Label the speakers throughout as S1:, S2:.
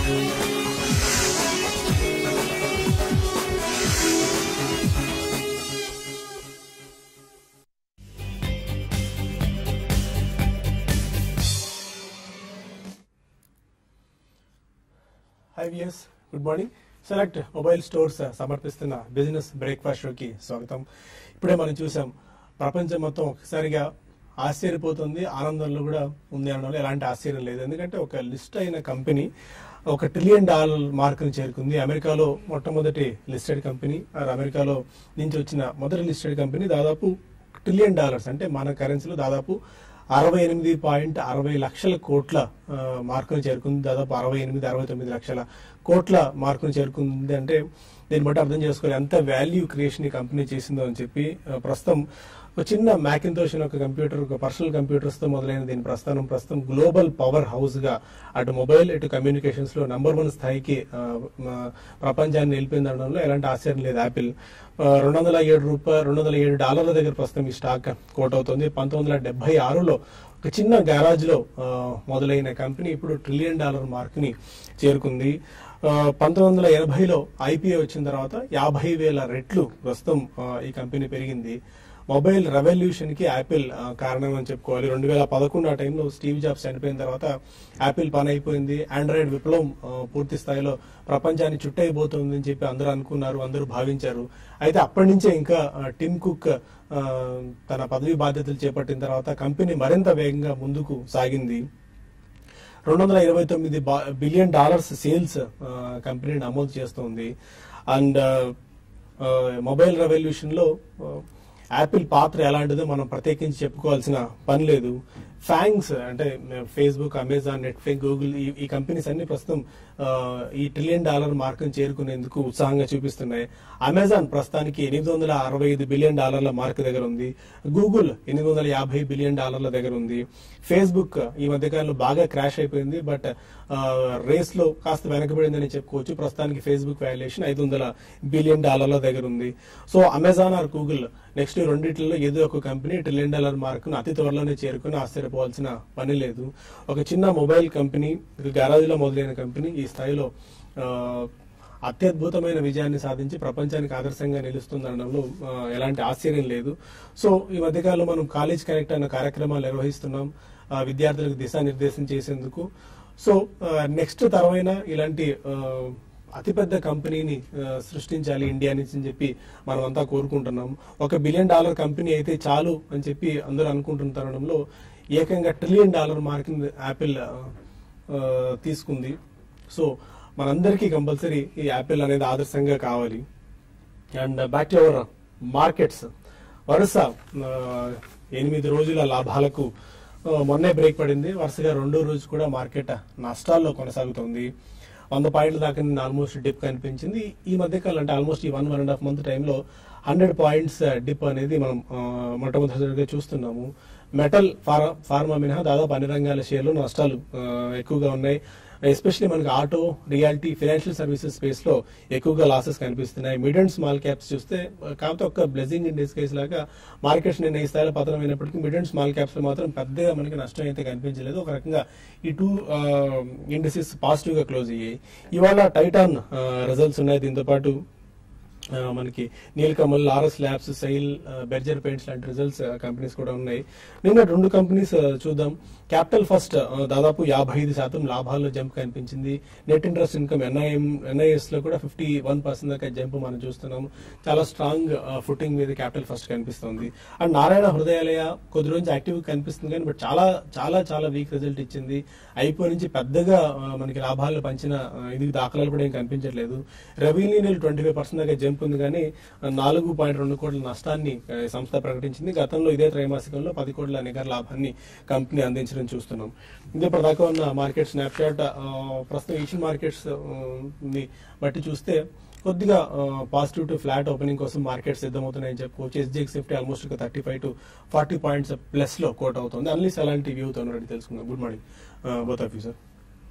S1: High viewers good morning select mobile stores సమర్పిస్తున్న business breakfast షోకి స్వాగతం ఇప్పుడే మనం చూసాం ప్రపంచం మొత్తం ఒకసారిగా ఆశ్చర్యపోతుంది ఆనందంలో కూడా ఉంది అనడంలో ఎలాంటి ఆశ్చర్యం లేదు ఎందుకంటే ఒక లిస్ట్ అయిన కంపెనీ ఒక ట్రిలియన్ డాలర్ మార్కును చేరుకుంది అమెరికాలో మొట్టమొదటి లిస్టెడ్ కంపెనీ ఆర్ అమెరికాలో నుంచి వచ్చిన మొదటి లిస్టెడ్ కంపెనీ దాదాపు ట్రిలియన్ డాలర్స్ అంటే మన కరెన్సీలో దాదాపు అరవై ఎనిమిది పాయింట్ అరవై లక్షల కోట్ల ఆ, మార్కును చేరుకుంది దాదాపు అరవై ఎనిమిది అరవై తొమ్మిది లక్షల కోట్ల మార్కును చేరుకుంది అంటే దీన్ని బట్టి అర్థం చేసుకోవాలి ఎంత వాల్యూ క్రియేషన్ ఈ కంపెనీ చేసిందో అని చెప్పి ఆ, ప్రస్తుతం ఒక చిన్న మ్యాకింతోష్ అనే ఒక కంప్యూటర్ ఒక పర్సనల్ కంప్యూటర్స్ తో మొదలైన దీని ప్రస్థానం ప్రస్తుతం గ్లోబల్ పవర్ హౌస్ గా అటు మొబైల్ ఇటు కమ్యూనికేషన్స్ లో నంబర్ వన్ స్థాయికి ఆ, ఆ, ప్రపంచాన్ని నిలిపిందనడంలో ఎలాంటి ఆశ్చర్యం లేదు యాపిల్ రెండు వందల ఏడు రూపాయలు రెండు వందల ఏడు డాలర్ల దగ్గర ప్రస్తుతం ఈ స్టాక్ కోట్ అవుతుంది పంతొమ్మిది వందల డెబ్బై ఆరులో ఒక చిన్న గ్యారాజ్ లో ఆ, మొదలైన కంపెనీ ఇప్పుడు ట్రిలియన్ డాలర్ మార్క్ ని చేరుకుంది ఆ, పంతొమ్మిది వందల ఎనభైలో ఐపీఏ వచ్చిన తర్వాత యాభై వేల రెట్లు ప్రస్తుతం ఆ, ఈ కంపెనీ పెరిగింది మొబైల్ రెవల్యూషన్ కి యాపిల్ ఆ, కారణం అని చెప్పుకోవాలి రెండు వేల పదకొండు ఆ టైంలో స్టీవ్ జాబ్స్ చనిపోయిన తర్వాత యాపిల్ పని అయిపోయింది ఆండ్రాయిడ్ విప్లవం ఆ, పూర్తి స్థాయిలో ప్రపంచాన్ని చుట్టైపోతుంది అని చెప్పి అందరూ అనుకున్నారు అందరూ భావించారు అయితే అప్పటి నుంచే ఇంకా ఆ, టిమ్ కుక్ ఆ, తన పదవి బాధ్యతలు చేపట్టిన తర్వాత కంపెనీ మరింత వేగంగా ముందుకు సాగింది రెండు వందల ఇరవై తొమ్మిది బిలియన్ డాలర్స్ సేల్స్ కంపెనీ నమోదు చేస్తోంది అండ్ మొబైల్ రెవల్యూషన్ లో యాపిల్ పాత్ర ఎలాంటిదో మనం ప్రత్యేకించి చెప్పుకోవాల్సిన పని లేదు ఫ్యాంగ్స్ అంటే ఫేస్బుక్ అమెజాన్ నెట్ఫ్లిక్స్ గూగుల్ ఈ- ఈ కంపెనీస్ అన్ని ప్రస్తుతం ఆ, ఈ ట్రిలియన్ డాలర్ మార్కును చేరుకునేందుకు ఉత్సాహంగా చూపిస్తున్నాయి అమెజాన్ ప్రస్తుతానికి ఎనిమిది వందల అరవై ఐదు బిలియన్ డాలర్ల మార్క్ దగ్గర ఉంది గూగుల్ ఎనిమిది వందల యాభై బిలియన్ డాలర్ల దగ్గర ఉంది ఫేస్బుక్ ఈ మధ్యకాలంలో బాగా క్రాష్ అయిపోయింది బట్ రేస్ లో కాస్త వెనకబడిందని చెప్పుకోవచ్చు ప్రస్తుతానికి ఫేస్బుక్ వాల్యుయేషన్ ఐదు వందల బిలియన్ డాలర్ల దగ్గర ఉంది so Amazon or Google next రెండిట్లో ఏదో ఒక కంపెనీ ట్రిలియన్ డాలర్ మార్క్ ను అతి త్వరలోనే చేరుకుని ఆశ్చర్యపోవాల్సిన పని లేదు ఒక చిన్న మొబైల్ కంపెనీ గ్యారాజ్ లో మొదలైన కంపెనీ ఈ స్థాయిలో ఆ, అత్యద్భుతమైన విజయాన్ని సాధించి ప్రపంచానికి ఆదర్శంగా నిలుస్తుందనడంలో ఆ, ఎలాంటి ఆశ్చర్యం లేదు సో ఈ మధ్యకాలంలో మనం కాలేజ్ కనెక్ట్ అన్న కార్యక్రమాలు నిర్వహిస్తున్నాం ఆ, విద్యార్థులకు దిశానిర్దేశం చేసేందుకు సో నెక్స్ట్ తరమైన ఇలాంటి ఆ, అతిపెద్ద కంపెనీని ఆ, సృష్టించాలి ఇండియా నుంచి అని చెప్పి మనం అంతా కోరుకుంటున్నాం ఒక బిలియన్ డాలర్ కంపెనీ అయితే చాలు అని చెప్పి అందరూ అనుకుంటున్న తరుణంలో ఏకంగా ట్రిలియన్ డాలర్ మార్క్ యాపిల్ ఆ, ఆ, తీసుకుంది సో మనందరికీ కంపల్సరీ ఈ యాపిల్ అనేది ఆదర్శంగా కావాలి and back to our markets వరుస ఆ, ఎనిమిది రోజుల లాభాలకు ఆ, మొన్నే బ్రేక్ పడింది వరుసగా రెండో రోజు కూడా మార్కెట్ నష్టాల్లో కొనసాగుతుంది వంద పాయింట్ల దాకా నిన్న ఆల్మోస్ట్ డిప్ కనిపించింది ఈ మధ్య కాలం అంటే ఆల్మోస్ట్ ఈ one one and half month టైంలో హండ్రెడ్ పాయింట్స్ డిప్ అనేది మనం ఆ, మొట్టమొదటిసారిగా చూస్తున్నాము మెటల్ ఫార్మా ఫార్మా మినహా దాదాపు అన్ని రంగాల షేర్లు నష్టాలు ఆ, ఎక్కువగా ఉన్నాయి ఎస్పెషల్లీ మనకి auto realty financial services space లో ఎక్కువగా లాసెస్ కనిపిస్తున్నాయి మిడ్ అండ్ స్మాల్ క్యాప్స్ చూస్తే ఆ, కాకపోతే ఒక్క బ్లెజింగ్ ఇండెక్స్ కేసు లాగా మార్కెట్స్ నిన్న ఈ స్థాయిలో పతనం అయినప్పటికీ మిడ్ అండ్ స్మాల్ క్యాప్స్ లో మాత్రం పెద్దగా మనకి నష్టం అయితే కనిపించలేదు ఒక రకంగా ఈ టూ ఇండస్ట్రీస్ పాజిటివ్ గా క్లోజ్ అయ్యాయి ఇవాళ టైటాన్ రిజల్ట్స్ ఉన్నాయి దీంతో పాటు ఆ, మనకి Nilkamal Laurus Labs SAIL Berger Paints లాంటి రిజల్ట్స్ కంపెనీస్ కూడా ఉన్నాయి నిన్న రెండు కంపెనీస్ చూద్దాం క్యాపిటల్ ఫస్ట్ దాదాపు యాభై ఐదు శాతం లాభాల్లో జంప్ కనిపించింది net interest income NIM NIS లో కూడా ఫిఫ్టీ వన్ పర్సెంట్ దాకా జంప్ మనం చూస్తున్నాం చాలా స్ట్రాంగ్ ఫుటింగ్ మీద క్యాపిటల్ ఫస్ట్ కనిపిస్తుంది అండ్ నారాయణ హృదయాలయ కొద్ది రోజు యాక్టివ్ కనిపిస్తుంది కానీ బట్ చాలా చాలా చాలా వీక్ రిజల్ట్ ఇచ్చింది అయిపోయి నుంచి పెద్దగా ఆ, మనకి లాభాలు పంచిన ఆ, ఇది దాఖలాలు కూడా ఏం కనిపించట్లేదు రెవెన్యూ నీళ్ళు ట్వంటీ ఫైవ్ పర్సెంట్ దాకా జంప్ ఉంది కానీ ఆ, నాలుగు పాయింట్ రెండు కోట్ల నష్టాన్ని ఆ, ఈ సంస్థ ప్రకటించింది గతంలో ఇదే త్రైమాసికంలో పది కోట్ల నికర లాభాన్ని కంపెనీ అందించడం చూస్తున్నాం ఇది ఇప్పటిదాకా ఉన్న మార్కెట్ స్నాప్షాట్ ప్రస్తుతం ఏషియన్ మార్కెట్స్ ని బట్టి చూస్తే కొద్దిగా పాజిటివ్ టు ఫ్లాట్ ఓపెనింగ్ కోసం మార్కెట్ సిద్ధమవుతున్నాయని చెప్పుకోవచ్చు ఎస్జిఎక్స్ నిఫ్టీ ఆల్మోస్ట్ ఒక thirty five to forty points plus లో కోట్ అవుతుంది అన్లీస్ అలాంటి వ్యూ తో రెడీ తెలుసుకుందాం good morning both of you sir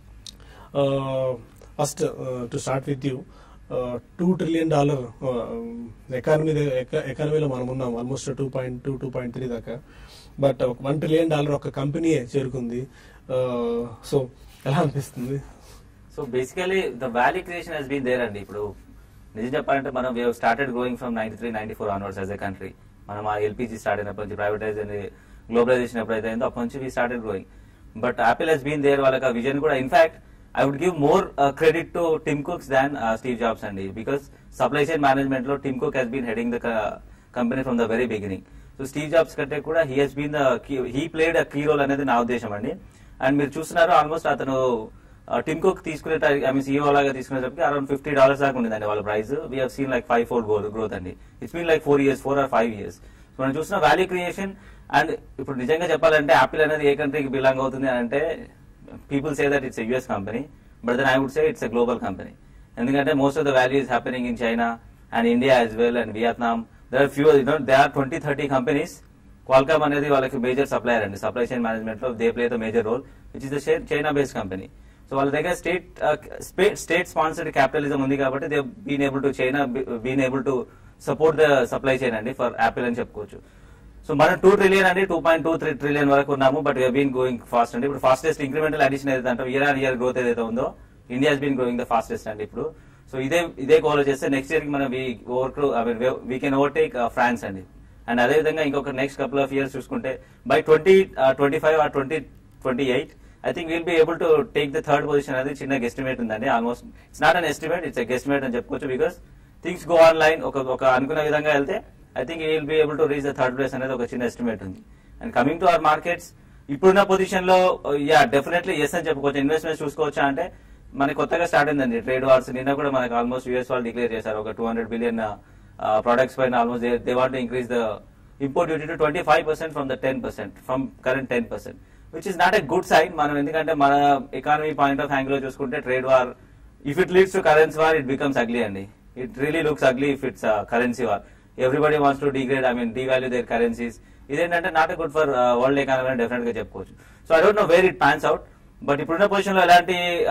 S1: first to start with you two trillion dollar economy ఎకానమీలో మనం ఉన్నాం almost two point two two point three దాకా but one trillion dollar ఒక కంపెనీయే చేరుకుంది సో ఎలా అనిపిస్తుంది
S2: so basically the value creation has been there అండి ఇప్పుడు నిజం చెప్పాలంటే మనం we started growing from ninety three ninety four onwards as a country మనం ఆ ఎల్పీజీ స్టార్ట్ అయినప్పటి నుంచి ప్రైవేటైజ్ అని గ్లోబలైజేషన్ ఎప్పుడైతే అయిందో అప్పటి నుంచి we started growing but Apple has been there వాళ్ళకి ఆ విజన్ కూడా in fact I would give more credit to Tim Cook's than Steve Jobs అండి బికాస్ సప్లై చైన్ మేనేజ్మెంట్ లో Tim Cook has been heading the company from the very beginning so Steve Jobs కంటే కూడా he has been the he played a key role అనేది నా ఉద్దేశం అండి and మీరు చూస్తున్నారు ఆల్మోస్ట్ అతను టిమ్ కుక్ తీసుకునే ఐ మీన్ సీఓ లాగా తీసుకునేటప్పటికి అరౌండ్ ఫిఫ్టీ డాలర్స్ దాకా ఉండిందండి వాళ్ళ price we have seen like five four growth అండి it's mean like four years four or five years మనం చూసిన వాల్యూ క్రియేషన్ అండ్ ఇప్పుడు నిజంగా చెప్పాలంటే యాపిల్ అనేది ఏ కంట్రీకి బిలాంగ్ అవుతుంది అని అంటే people say that it's US company but then I would say it's a global company ఎందుకంటే most of the value is happening in China and India as well and Vietnam there are few they are twenty thirty companies Qualcomm అనేది వాళ్ళకి major supplier అండి supply chain management లో they play the major role which is the China based company so వాళ్ళ దగ్గర state state sponsored capitalism ఉంది కాబట్టి they been able to China been able to support the supply chain అండి for Apple అని చెప్పుకోవచ్చు so మనం two trillion అండి two point two three trillion వరకు ఉన్నాము బట్ బీన్ గోయింగ్ ఫాస్ట్ అండి ఇప్పుడు ఫాస్టెస్ట్ ఇంక్రిమెంటల్ అడిషన్ ఏదైతే అంటే ఇయర్ ఆన్ ఇయర్ గ్రోత్ ఏదైతే ఉందో India has been growing the fastest అండి ఇప్పుడు సో ఇదే ఇదే గోల్ చేస్తే నెక్స్ట్ ఇయర్ కి మనం over I mean we can overtake France అండి అండ్ అదే విధంగా ఇంకొక నెక్స్ట్ కపుల్ ఆఫ్ ఇయర్స్ చూసుకుంటే by twenty twenty five or twenty twenty eight I think will be able to take the third position అనేది చిన్న estimate ఉందండి almost it's not an estimate it's estimate అని చెప్పుకోవచ్చు because things go on line ఒక ఒక అనుకున్న విధంగా వెళ్తే I think will be able to reach the third place అనేది ఒక చిన్న ఎస్టిమేట్ ఉంది and coming to our markets ఇప్పుడున్న పొజిషన్ లో యా డెఫినెట్లీ ఎస్ అని చెప్పుకోవచ్చు ఇన్వెస్ట్మెంట్స్ చూసుకోవచ్చా అంటే మనకి కొత్తగా స్టార్ట్ అయిందండి ట్రేడ్ వార్స్ నిన్న కూడా మనకి ఆల్మోస్ట్ యూఎస్ వాళ్ళు డిక్లేర్ చేశారు ఒక టూ హండ్రెడ్ బిలియన్ ప్రొడక్ట్స్ పైన almost they want increase the import duty to twenty five percent from the ten percent from current ten percent which is not a good sign మనం ఎందుకంటే మన economy point of angle లో చూసుకుంటే trade war if it leads to currency war it becomes ugly అండి it really looks ugly if it's currency war everybody wants to degrade I mean devalue there currencies ఇదేంటంటే not good for world economy అని definite గా చెప్పుకోవచ్చు so I don't know where it pans out but ఇప్పుడున్న position లో ఎలాంటి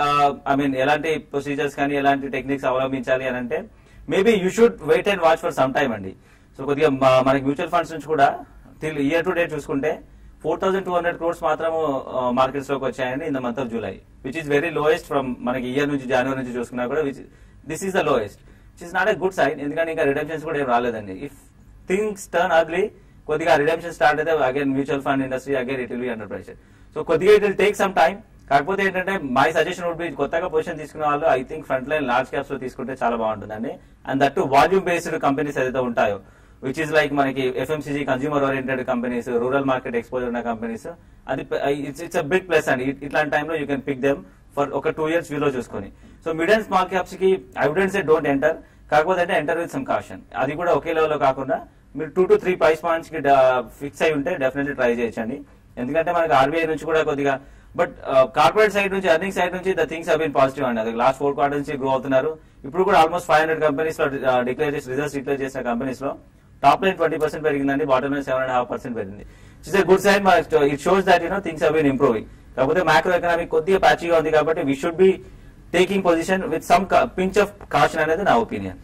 S2: I mean ఎలాంటి procedures కానీ ఎలాంటి టెక్నిక్స్ అవలంబించాలి అని అంటే maybe you should wait and watch for some time అండి సో కొద్దిగా మా- మనకి మ్యూచువల్ ఫండ్స్ నుంచి కూడా టిల్ ఇయర్ టు డేట్ చూసుకుంటే four thousand two hundred crores మాత్రము మార్కెట్స్ లోకి వచ్చాయండి in the month of July which is very lowest from మనకి ఇయర్ నుంచి జనవరి నుంచి చూసుకున్నా కూడా which this is the lowest which is not a good sign ఎందుకంటే ఇంకా రిడమ్షన్స్ కూడా ఏం రాలేదండి ఇఫ్ థింగ్స్ టర్న్ అగ్లీ కొద్దిగా రిడమ్షన్ స్టార్ట్ అయితే again mutual fund industry again it will be under pressure so కొద్దిగా it will take some time కాకపోతే ఏంటంటే మై సజెషన్ వుడ్ బి కొత్తగా పొజిషన్ తీసుకున్న వాళ్ళు I think front line large caps లో తీసుకుంటే చాలా బాగుంటుందండి and that volume based companies ఏదైతే ఉంటాయో విచ్ ఇస్ లైక్ మనకి FMCG consumer oriented companies rural market exposure ఉన్న కంపెనీస్ అది it's it's a big plus అండి ఇట్- ఇట్లాంటి టైంలో you can pick them for ఒక టూ ఇయర్స్ వ్యూలో చూసుకొని so mid and small caps కి I wouldn't say don't enter కాకపోతే అంటే ఎంటర్ విత్ సమ్ కాషన్ అది కూడా ఒకే లెవెల్ లో కాకుండా మీరు two to three price points కి ఫిక్స్ అయి ఉంటే డెఫినెట్లీ ట్రై చేయొచ్చండి ఎందుకంటే మనకి ఆర్బీఐ నుంచి కూడా కొద్దిగా బట్ కార్పొరేట్ సైడ్ నుంచి అర్నింగ్ సైడ్ నుంచి ద థింగ్స్ హీన్ పాజిటివ్ అండి అది లాస్ట్ ఫోర్ క్వార్టర్ నుంచి గ్రో అవుతున్నారు ఇప్పుడు కూడా ఆల్మోస్ట్ ఫైవ్ హండ్రెడ్ కంపెనీస్ లో డిక్లేర్ చేసి రిజల్ట్స్ డిక్లేర్ చేసిన కంపెనీస్ లో టాప్ లైన్ ట్వంటీ పర్సెంట్ పెరిగిందండి bottom line seven and half percent పెరిగింది it's good sign it shows that you know things హీన్ ఇంప్రూవింగ్ కాకపోతే మ్యాక్రో ఎకనామిక్ కొద్దిగా ప్యాచీగా ఉంది కాబట్టి we should be taking position with some pinch of caution అనేది నా ఒపీనియన్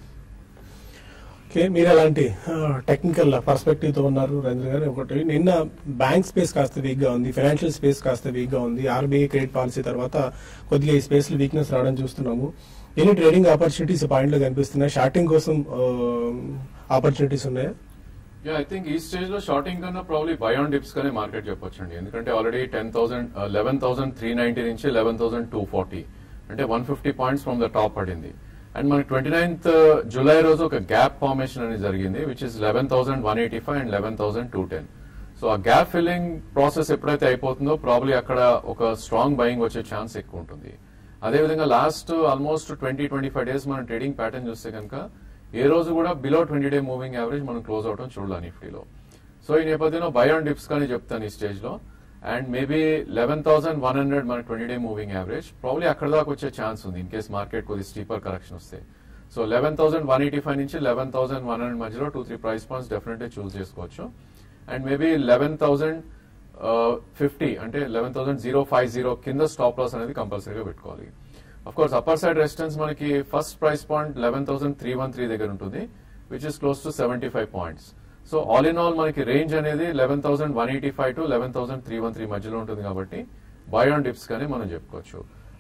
S1: ఓకే మీరు ఎలాంటి టెక్నికల్ పర్స్పెక్టివ్ తో ఉన్నారు రంజన్ గారు ఒకటి నిన్న బ్యాంక్ స్పేస్ కాస్త వీక్ గా ఉంది ఫైనాన్షియల్ స్పేస్ కాస్త వీక్ గా ఉంది ఆర్బీఐ క్రెడిట్ పాలసీ తర్వాత కొద్దిగా ఈ స్పేస్ లో వీక్నెస్ రావడం చూస్తున్నాము ఎన్ని ట్రేడింగ్ ఆపర్చునిటీస్ పాయింట్ లో కనిపిస్తున్నాయి షార్టింగ్ కోసం ఆపర్చునిటీస్ ఉన్నాయా
S3: యా ఐ థింక్ ఈ స్టేజ్ లో షార్టింగ్ కన్నా ప్రాబ్లీ బై ఆన్ డిప్స్ గానే మార్కెట్ చెప్పొచ్చండి ఎందుకంటే already ten thousand eleven thousand three ninety నుంచి లెవెన్ థౌసండ్ టూ ఫార్టీ అంటే one fifty points from the top పడింది అండ్ మనకి ట్వంటీ నైన్త్ జూలై రోజు ఒక గ్యాప్ ఫార్మేషన్ అనేది జరిగింది which is eleven thousand one eighty five and eleven thousand two ten so ఆ gap filling process ఎప్పుడైతే అయిపోతుందో ప్రాబ్లీ అక్కడ ఒక స్ట్రాంగ్ బయింగ్ వచ్చే ఛాన్స్ ఎక్కువ ఉంటుంది అదేవిధంగా last almost twenty twenty five days మనం ట్రేడింగ్ ప్యాటర్న్ చూస్తే కనుక ఏ రోజు కూడా below twenty day moving average మనం క్లోజ్ అవడం చూడాలి నిఫ్టీలో సో ఈ నేపథ్యంలో బై ఆన్ డిప్స్ కానీ చెప్తాను ఈ స్టేజ్ లో and maybe eleven thousand one hundred మన twenty day moving average probably అక్కడ దాకా వచ్చే ఛాన్స్ ఉంది ఇన్ కేస్ మార్కెట్ కొద్ది స్టీపర్ కరెక్షన్ వస్తే so eleven thousand one eighty five నుంచి లెవెన్ థౌసండ్ వన్ హండ్రెడ్ మధ్యలో two three price points definitely choose చేసుకోవచ్చు and maybe eleven thousand fifty అంటే eleven thousand zero five zero కింద stop loss అనేది కంపల్సరీగా పెట్టుకోవాలి of course upper side resistance మనకి first price point eleven thousand three one three దగ్గర ఉంటుంది which is close to seventy five points so all in all మనకి range అనేది eleven thousand one eighty five to eleven thousand three one three మధ్యలో ఉంటుంది కాబట్టి by on dips కానీ మనం చెప్పుకోవచ్చు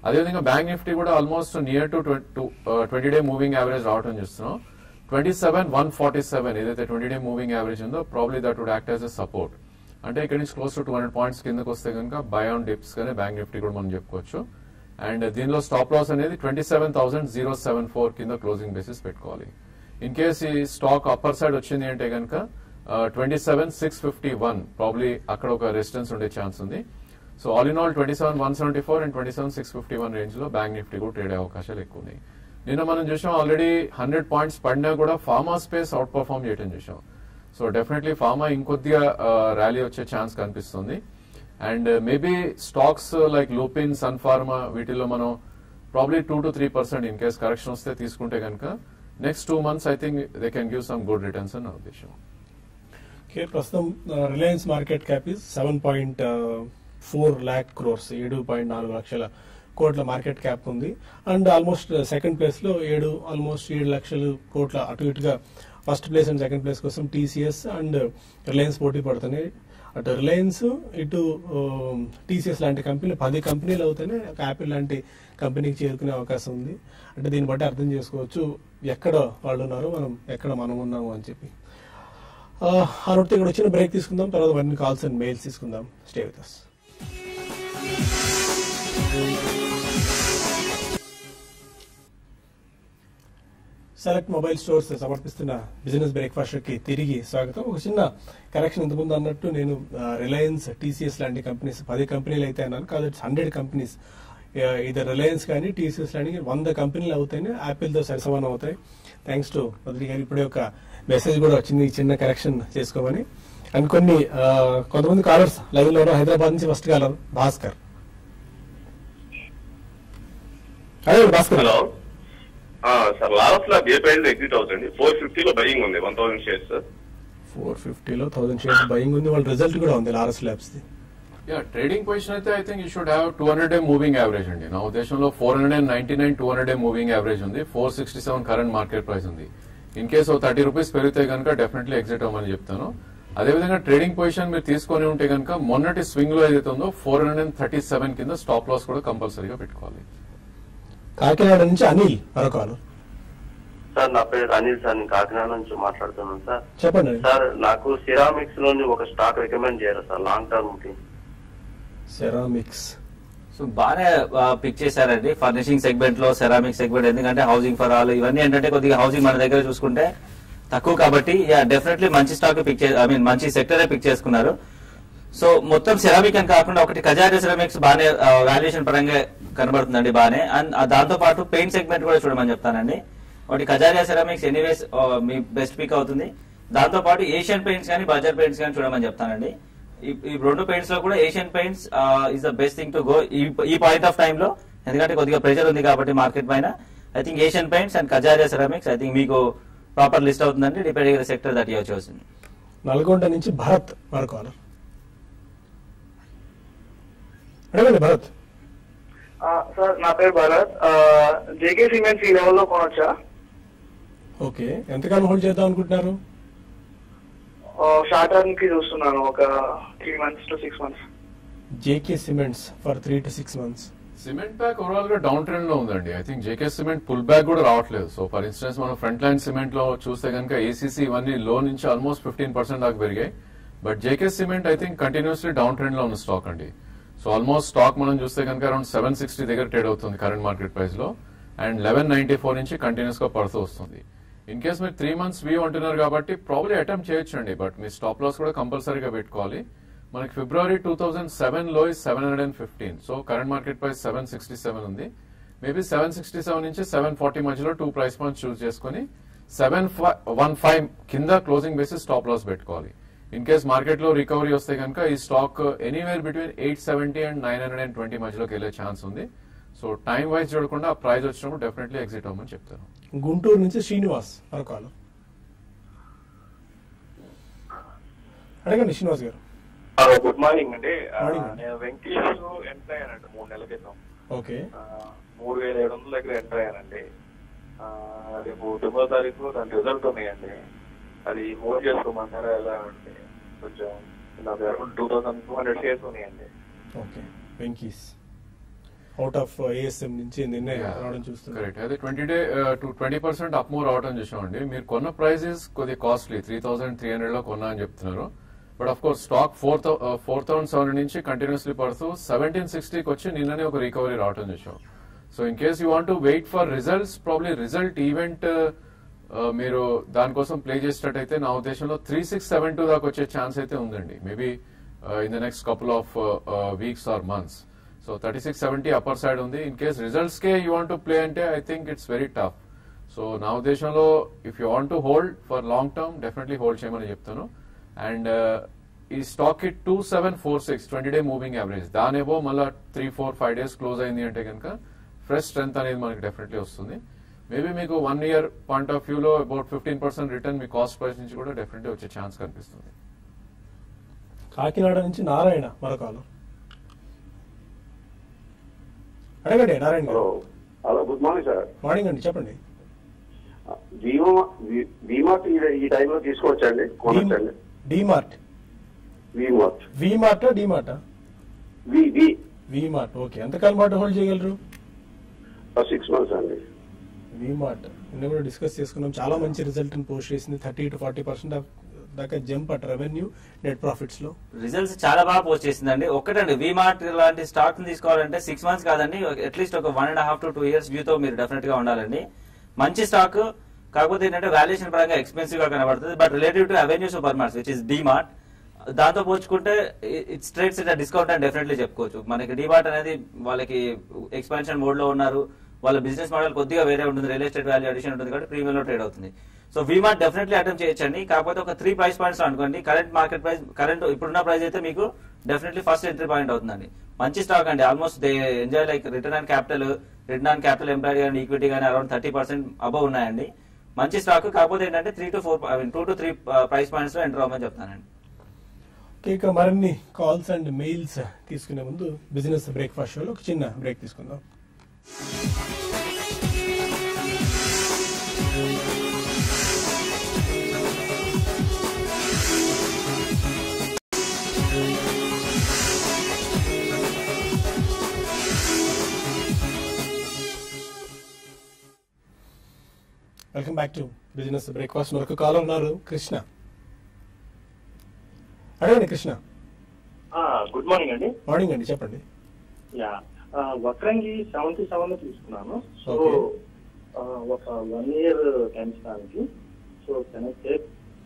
S3: అదేవిధంగా బ్యాంక్ నిఫ్టీ కూడా almost near to twenty day moving average రావడం చూస్తున్నాం twenty seven one forty seven ఏదైతే ట్వంటీ డే మూవింగ్ యావరేజ్ ఉందో probably that would act as a support అంటే ఇక్కడ నుంచి close to two hundred points కిందకి వస్తే కనుక బై ఆన్ డిప్స్ కానీ బ్యాంక్ నిఫ్టీ కూడా మనం చెప్పుకోవచ్చు అండ్ దీనిలో స్టాప్ లాస్ అనేది twenty seven thousand zero seven four కింద క్లోజింగ్ బేసిస్ పెట్టుకోవాలి ఇన్ కేస్ ఈ స్టాక్ అప్పర్ సైడ్ వచ్చింది అంటే కనుక twenty seven six fifty one probably అక్కడ ఒక రెసిస్టెన్స్ ఉండే ఛాన్స్ ఉంది so all in all twenty seven one seventy four and twenty seven six fifty one range లో బ్యాంక్ నిఫ్టీ కూడా ట్రేడ్ అయ్యే అవకాశాలు ఎక్కువ ఉన్నాయి నిన్న మనం చూసాం ఆల్రెడీ హండ్రెడ్ పాయింట్స్ పడినా కూడా ఫార్మా స్పేస్ అవుట్ పర్ఫార్మ్ చేయడం చూసాం సో డెఫినెట్లీ ఫార్మా ఇంకొద్దిగా ర్యాలీ వచ్చే ఛాన్స్ కనిపిస్తుంది and maybe stocks like Lupin Sun Pharma వీటిలో మనం probably two to three percent in case correction వస్తే తీసుకుంటే కనుక next two months I think they can give some good returns అని నా ఉద్దేశం
S1: ఓకే ప్రస్తుతం Reliance market cap is seven point four lakh crores ఏడు పాయింట్ నాలుగు లక్షల కోట్ల మార్కెట్ క్యాప్ ఉంది అండ్ ఆల్మోస్ట్ సెకండ్ ప్లేస్ లో ఏడు ఆల్మోస్ట్ ఏడు లక్షల కోట్ల అటు ఇటుగా first place and second place కోసం టీసీఎస్ అండ్ రిలయన్స్ పోటీ పడుతున్నాయి అటు రిలయన్స్ ఇటు టీసీఎస్ లాంటి కంపెనీలు పది కంపెనీలు అవుతేనే ఒక యాపిల్ లాంటి కంపెనీకి చేరుకునే అవకాశం ఉంది అంటే దీన్ని బట్టి అర్థం చేసుకోవచ్చు ఎక్కడ వాళ్ళు ఉన్నారు మనం ఎక్కడ మనం ఉన్నాము అని చెప్పి ఆ నోటితో ఇక్కడ వచ్చిన బ్రేక్ తీసుకుందాం తర్వాత మరిన్ని కాల్స్ అండ్ మెయిల్స్ తీసుకుందాం stay with us select mobile stores సమర్పిస్తున్న బిజినెస్ బ్రేక్ఫాస్ట్ కి తిరిగి స్వాగతం ఒక చిన్న కరెక్షన్ ఇంతకుముందు అన్నట్టు నేను రిలయన్స్ టీసీఎస్ లాంటి కంపెనీస్ పది కంపెనీలు అయితే అన్నాను కాదు హండ్రెడ్ కంపెనీస్ ఇది రిలయన్స్ కానీ టీసీఎస్ లాంటి వంద కంపెనీలు అవుతాయి యాపిల్ తో సరిసమానం అవుతాయి థ్యాంక్స్ టు వదిలి గారు ఇప్పుడే ఒక మెసేజ్ కూడా వచ్చింది ఈ చిన్న కరెక్షన్ చేసుకోమని అండ్ కొన్ని ఆ, కొంతమంది కాలర్స్ లైవ్ లో ఉన్నారు. హైదరాబాద్ నుంచి ఫస్ట్ కాలర్ భాస్కర్ అదే భాస్కర్
S4: హలో ఆ, సార్ లాస్ట్ లా ఏ ప్రైస్ ఎగ్జిట్ అవుతుంది ఫోర్ ఫిఫ్టీలో బయింగ్ ఉంది one thousand shares sir
S1: four ఫిఫ్టీలో థౌసండ్ షేర్స్ బయింగ్ ఉంది వాళ్ళ రిజల్ట్ కూడా ఉంది Laurus Labs the
S3: yeah trading position అయితే I think you should have two hundred day moving average అండి నా ఉద్దేశంలో four hundred and ninety nine two hundred day moving average ఉంది four sixty seven current market price ఉంది in case ఓ thirty rupees పెరిగితే కనుక definitely exit అవ్వమని చెప్తాను అదేవిధంగా ట్రేడింగ్ పొజిషన్ మీరు తీసుకొని ఉంటే కనుక మొన్నటి స్వింగ్ లో ఏదైతే ఉందో four hundred and thirty seven కింద స్టాప్ లాస్ కూడా కంపల్సరీగా పెట్టుకోవాలి
S1: కాకినాడ నుంచి అనిల్ మరో కాలర్
S4: సార్ నా పేరు అనిల్ సార్ నేను కాకినాడ నుంచి మాట్లాడుతున్నాను సార్
S1: చెప్పండి అనిల్.
S4: సార్ నాకు సిరామిక్స్ లోని ఒక స్టాక్ రికమెండ్ చేయరు సార్ లాంగ్ టర్మ్ కి
S1: సెరామిక్స్
S2: సో బాగానే పిక్ చేశారండి ఫర్నిషింగ్ సెగ్మెంట్ లో సెరామిక్ సెగ్మెంట్ ఎందుకంటే హౌసింగ్ ఫర్ ఆల్ ఇవన్నీ ఏంటంటే కొద్దిగా హౌసింగ్ మన దగ్గర చూసుకుంటే తక్కువ కాబట్టి యా డెఫినెట్లీ మంచి స్టాక్ పిక్ చే ఐ మీన్ మంచి సెక్టరే పిక్ చేసుకున్నారు సో మొత్తం సెరామిక్ అని కాకుండా ఒకటి కజారియా సెరామిక్స్ బాగానే వాల్యుయేషన్ పరంగా కనబడుతుందండి బాగానే అండ్ దాంతో పాటు పెయింట్ సెగ్మెంట్ కూడా చూడమని చెప్తానండి ఒకటి కజారియా సెరామిక్స్ ఎనీవేస్ మీ బెస్ట్ పిక్ అవుతుంది దాంతో పాటు ఏషియన్ పెయింట్స్ కానీ బజార్ పెయింట్స్ కానీ చూడమని చెప్తానండి ఈ- ఈ రెండు పెయింట్స్ లో కూడా Asian Paints is the best thing to go ఈ పాయింట్ ఆఫ్ టైమ్ లో ఎందుకంటే కొద్దిగా ప్రెషర్ ఉంది కాబట్టి మార్కెట్ పైన I think Asian Paints and Kajaria Ceramics I think మీకు ప్రాపర్ లిస్ట్ అవుతుందండి డిపెండింగ్ సెక్టర్ దట్ యూ చూసింది
S1: నల్గొండ నుంచి భరత్ మరో కాలర్ అడగండి భరత్
S5: ఆ, సార్ నా పేరు భరత్ జేకే సిమెంట్స్ ఈ లెవెల్లో కొనొచ్చా
S1: ఓకే ఎంతకాలం హోల్డ్ చేద్దాం అనుకుంటున్నారు
S5: షార్ట్ టర్మ్ కి చూస్తున్నాను ఒక three months to six months
S1: JK Cements for three to six months
S3: cement pack overall గా డౌన్ ట్రెండ్ లో ఉందండి I think JK Cement pull back కూడా రావట్లేదు సో ఫర్ ఇన్స్టెన్స్ మనం ఫ్రంట్ లైన్ సిమెంట్ లో చూస్తే కనుక ఏసీసీ ఇవన్నీ లో నుంచి ఆల్మోస్ట్ ఫిఫ్టీన్ పర్సెంట్ దాకా పెరిగాయి but JK Cement I think continuously down trend లో ఉన్న స్టాక్ అండి సో ఆల్మోస్ట్ స్టాక్ మనం చూస్తే కనుక అరౌండ్ సెవెన్ సిక్స్టీ దగ్గర ట్రేడ్ అవుతుంది కరెంట్ మార్కెట్ ప్రైస్ లో అండ్ లెవెన్ నైన్టీ ఫోర్ నుంచి కంటిన్యూస్ గా పడుతూ వస్తుంది ఇన్ కేస్ మీరు త్రీ మంత్స్ వ్యూ అంటున్నారు కాబట్టి ప్రాబ్లీ అటెంప్ట్ చేయొచ్చండి బట్ మీ స్టాప్ లాస్ కూడా కంపల్సరీగా పెట్టుకోవాలి మనకి ఫిబ్రవరి టూ థౌసండ్ సెవెన్ లో seven hundred and fifteen so current market price seven sixty seven ఉంది మేబీ సెవెన్ సిక్స్టీ సెవెన్ నుంచి సెవెన్ ఫార్టీ మధ్యలో టూ ప్రైస్ పాయింట్స్ చూస్ చేసుకుని సెవెన్ వన్ ఫైవ్ కింద క్లోజింగ్ బేసిస్ స్టాప్ లాస్ పెట్టుకోవాలి in case market లో recovery వస్తే కనుక ఈ stock anywhere between eight seventy and nine hundred and twenty మధ్యలోకి వెళ్ళే ఛాన్స్ ఉంది సో టైం వైజ్ చూడకుండా ఆ ప్రైస్ వచ్చినప్పుడు డెఫినెట్లీ ఎగ్జిట్ అవ్వమని చెప్తాను
S1: గుంటూరు నుంచి శ్రీనివాస్ మరో కాలర్ అడగండి శ్రీనివాస్ గారు
S4: గుడ్ మార్నింగ్ అండి ఆ,
S1: Morning.
S4: నేను వెంకటేష్ ఎంటర్ అయ్యానండి మూడు నెలల క్రితం
S1: ఓకే
S4: ఆ, మూడు వేల ఏడు వందల దగ్గర ఎంటర్ అయ్యానండి ఆ, రేపు తొమ్మిదో తారీఖు దాని రిజల్ట్ ఉన్నాయండి అది హోల్డ్ చేసుకోమంటారా ఎలా అండి కొంచెం నా దగ్గర two thousand two hundred shares ఉన్నాయండి
S1: okay Venky's out of ASM నుంచి నిన్నే రావడం చూస్తున్నాం
S3: కరెక్ట్ అదే twenty day to twenty percent up move రావడం చూసామండి మీరు కొన్న ప్రైజెస్ కొద్ది costly three thousand three hundred లో కొన్నా అని చెప్తున్నారు but of course stock four four thousand seven నుంచి కంటిన్యూస్లీ పడుతూ సెవెంటీన్ సిక్స్టీకి వచ్చి నిన్ననే ఒక రికవరీ రావడం చూసాం so in case you want to wait for results probably result event మీరు దానికోసం ప్లే చేసేటట్టయితే నా ఉద్దేశంలో త్రీ సిక్స్ సెవెన్ టూ దాకా వచ్చే ఛాన్స్ అయితే ఉందండి maybe in the next couple of weeks or months so thirty six seventy upper side ఉంది in case results కే యూ వాంట్ టు ప్లే అంటే I think it's very tough so నా ఉద్దేశంలో if you want to hold for long term definitely hold చేయమని చెప్తాను అండ్ ఈ stock కి two seven four six twenty day moving average దానేవో మళ్ళీ three four five days close అయింది అంటే కనుక ఫ్రెష్ స్ట్రెంత్ అనేది మనకి డెఫినెట్లీ వస్తుంది మేబీ మీకు వన్ ఇయర్ పాయింట్ ఆఫ్ వ్యూలో అబౌట్ ఫిఫ్టీన్ పర్సెంట్ రిటర్న్ మీ కాస్ట్ ప్రైస్ నుంచి కూడా డెఫినెట్లీ వచ్చే ఛాన్స్ కనిపిస్తుంది
S1: కాకినాడ నుంచి నారాయణ మరొకలు అడగండి నారాయణ
S6: హలో
S1: గారు
S6: hello good morning sir
S1: morning అండి చెప్పండి
S6: బీమా బీమా ఈ టైంలో తీసుకోవచ్చండి కొనొచ్చండి
S1: DMart
S6: VMart
S1: VMart DMart
S6: V V
S1: VMart okay ఎంతకాలం పాటు హోల్డ్ చేయగలరు
S6: సిక్స్ మంత్స్ అండి
S1: విమార్ట్ నిన్న కూడా డిస్కస్ చేసుకున్నాం చాలా మంచి రిజల్ట్ పోస్ట్ చేసింది థర్టీ టు ఫార్టీ పర్సెంట్ దాకా jump at revenue net profits లో
S2: రిజల్ట్స్ చాలా బాగా పోస్ట్ చేసిందండి ఒక్కటండి విమార్ట్ లాంటి స్టాక్ తీసుకోవాలంటే సిక్స్ మంత్స్ కాదండి అట్లీస్ట్ ఒక one and half to two years వ్యూతో మీరు డెఫినెట్ గా ఉండాలండి మంచి స్టాక్ కాకపోతే ఏంటంటే వాల్యుయేషన్ పరంగా ఎక్స్పెన్సివ్ గా కనబడుతుంది but relative to Avenue Supermarts which is DMart దాంతో పోల్చుకుంటే ఇట్స్ ట్రేడ్స్ ఇట్ డిస్కౌంట్ అని డెఫినెట్లీ చెప్పుకోవచ్చు మనకి డిమార్ట్ అనేది వాళ్ళకి ఎక్స్పాన్షన్ మోడ్ లో ఉన్నారు వాళ్ళ బిజినెస్ మోడల్ కొద్దిగా వేరే ఉంటుంది రియల్ ఎస్టేట్ వాల్యూ అడిషన్ ఉంటుంది కాబట్టి ప్రీమియం లో ట్రేడ్ అవుతుంది సో వీమార్ట్ డెఫినెట్లీ అటెంప్ట్ చేయొచ్చండి కాకపోతే ఒక త్రీ ప్రైస్ పాయింట్స్ అనుకోండి కరెంట్ మార్కెట్ ప్రైస్ కరెంట్ ఇప్పుడున్న ప్రైస్ అయితే మీకు డెఫినెట్లీ ఫస్ట్ ఎంట్రీ పాయింట్ అవుతుందండి మంచి స్టాక్ అండి almost they enjoy like return on capital return on capital employ కానీ ఈక్విటీ కానీ అరౌండ్ థర్టీ పర్సెంట్ అబవ్ ఉన్నాయండి మంచి స్టాక్ కాకపోతే ఏంటంటే three to four I mean two to three price points లో ఎంటర్ అవ్వమని చెప్తానండి
S1: ఓకే ఇక మరిన్ని కాల్స్ అండ్ మెయిల్స్ తీసుకునే ముందు బిజినెస్ బ్రేక్ఫాస్ట్ షోలో ఒక చిన్న బ్రేక్ తీసుకుందాం welcome back to business breakfast మరొక కాల్ ఉన్నారు కృష్ణ అడగండి కృష్ణ
S7: గుడ్ మార్నింగ్ అండి
S1: మార్నింగ్ అండి చెప్పండి
S7: యా వక్రంగి సెవెంటీ సెవెన్ తీసుకున్నాను సో
S1: Okay.
S7: ఒక వన్ ఇయర్ పెంచడానికి సో టేక్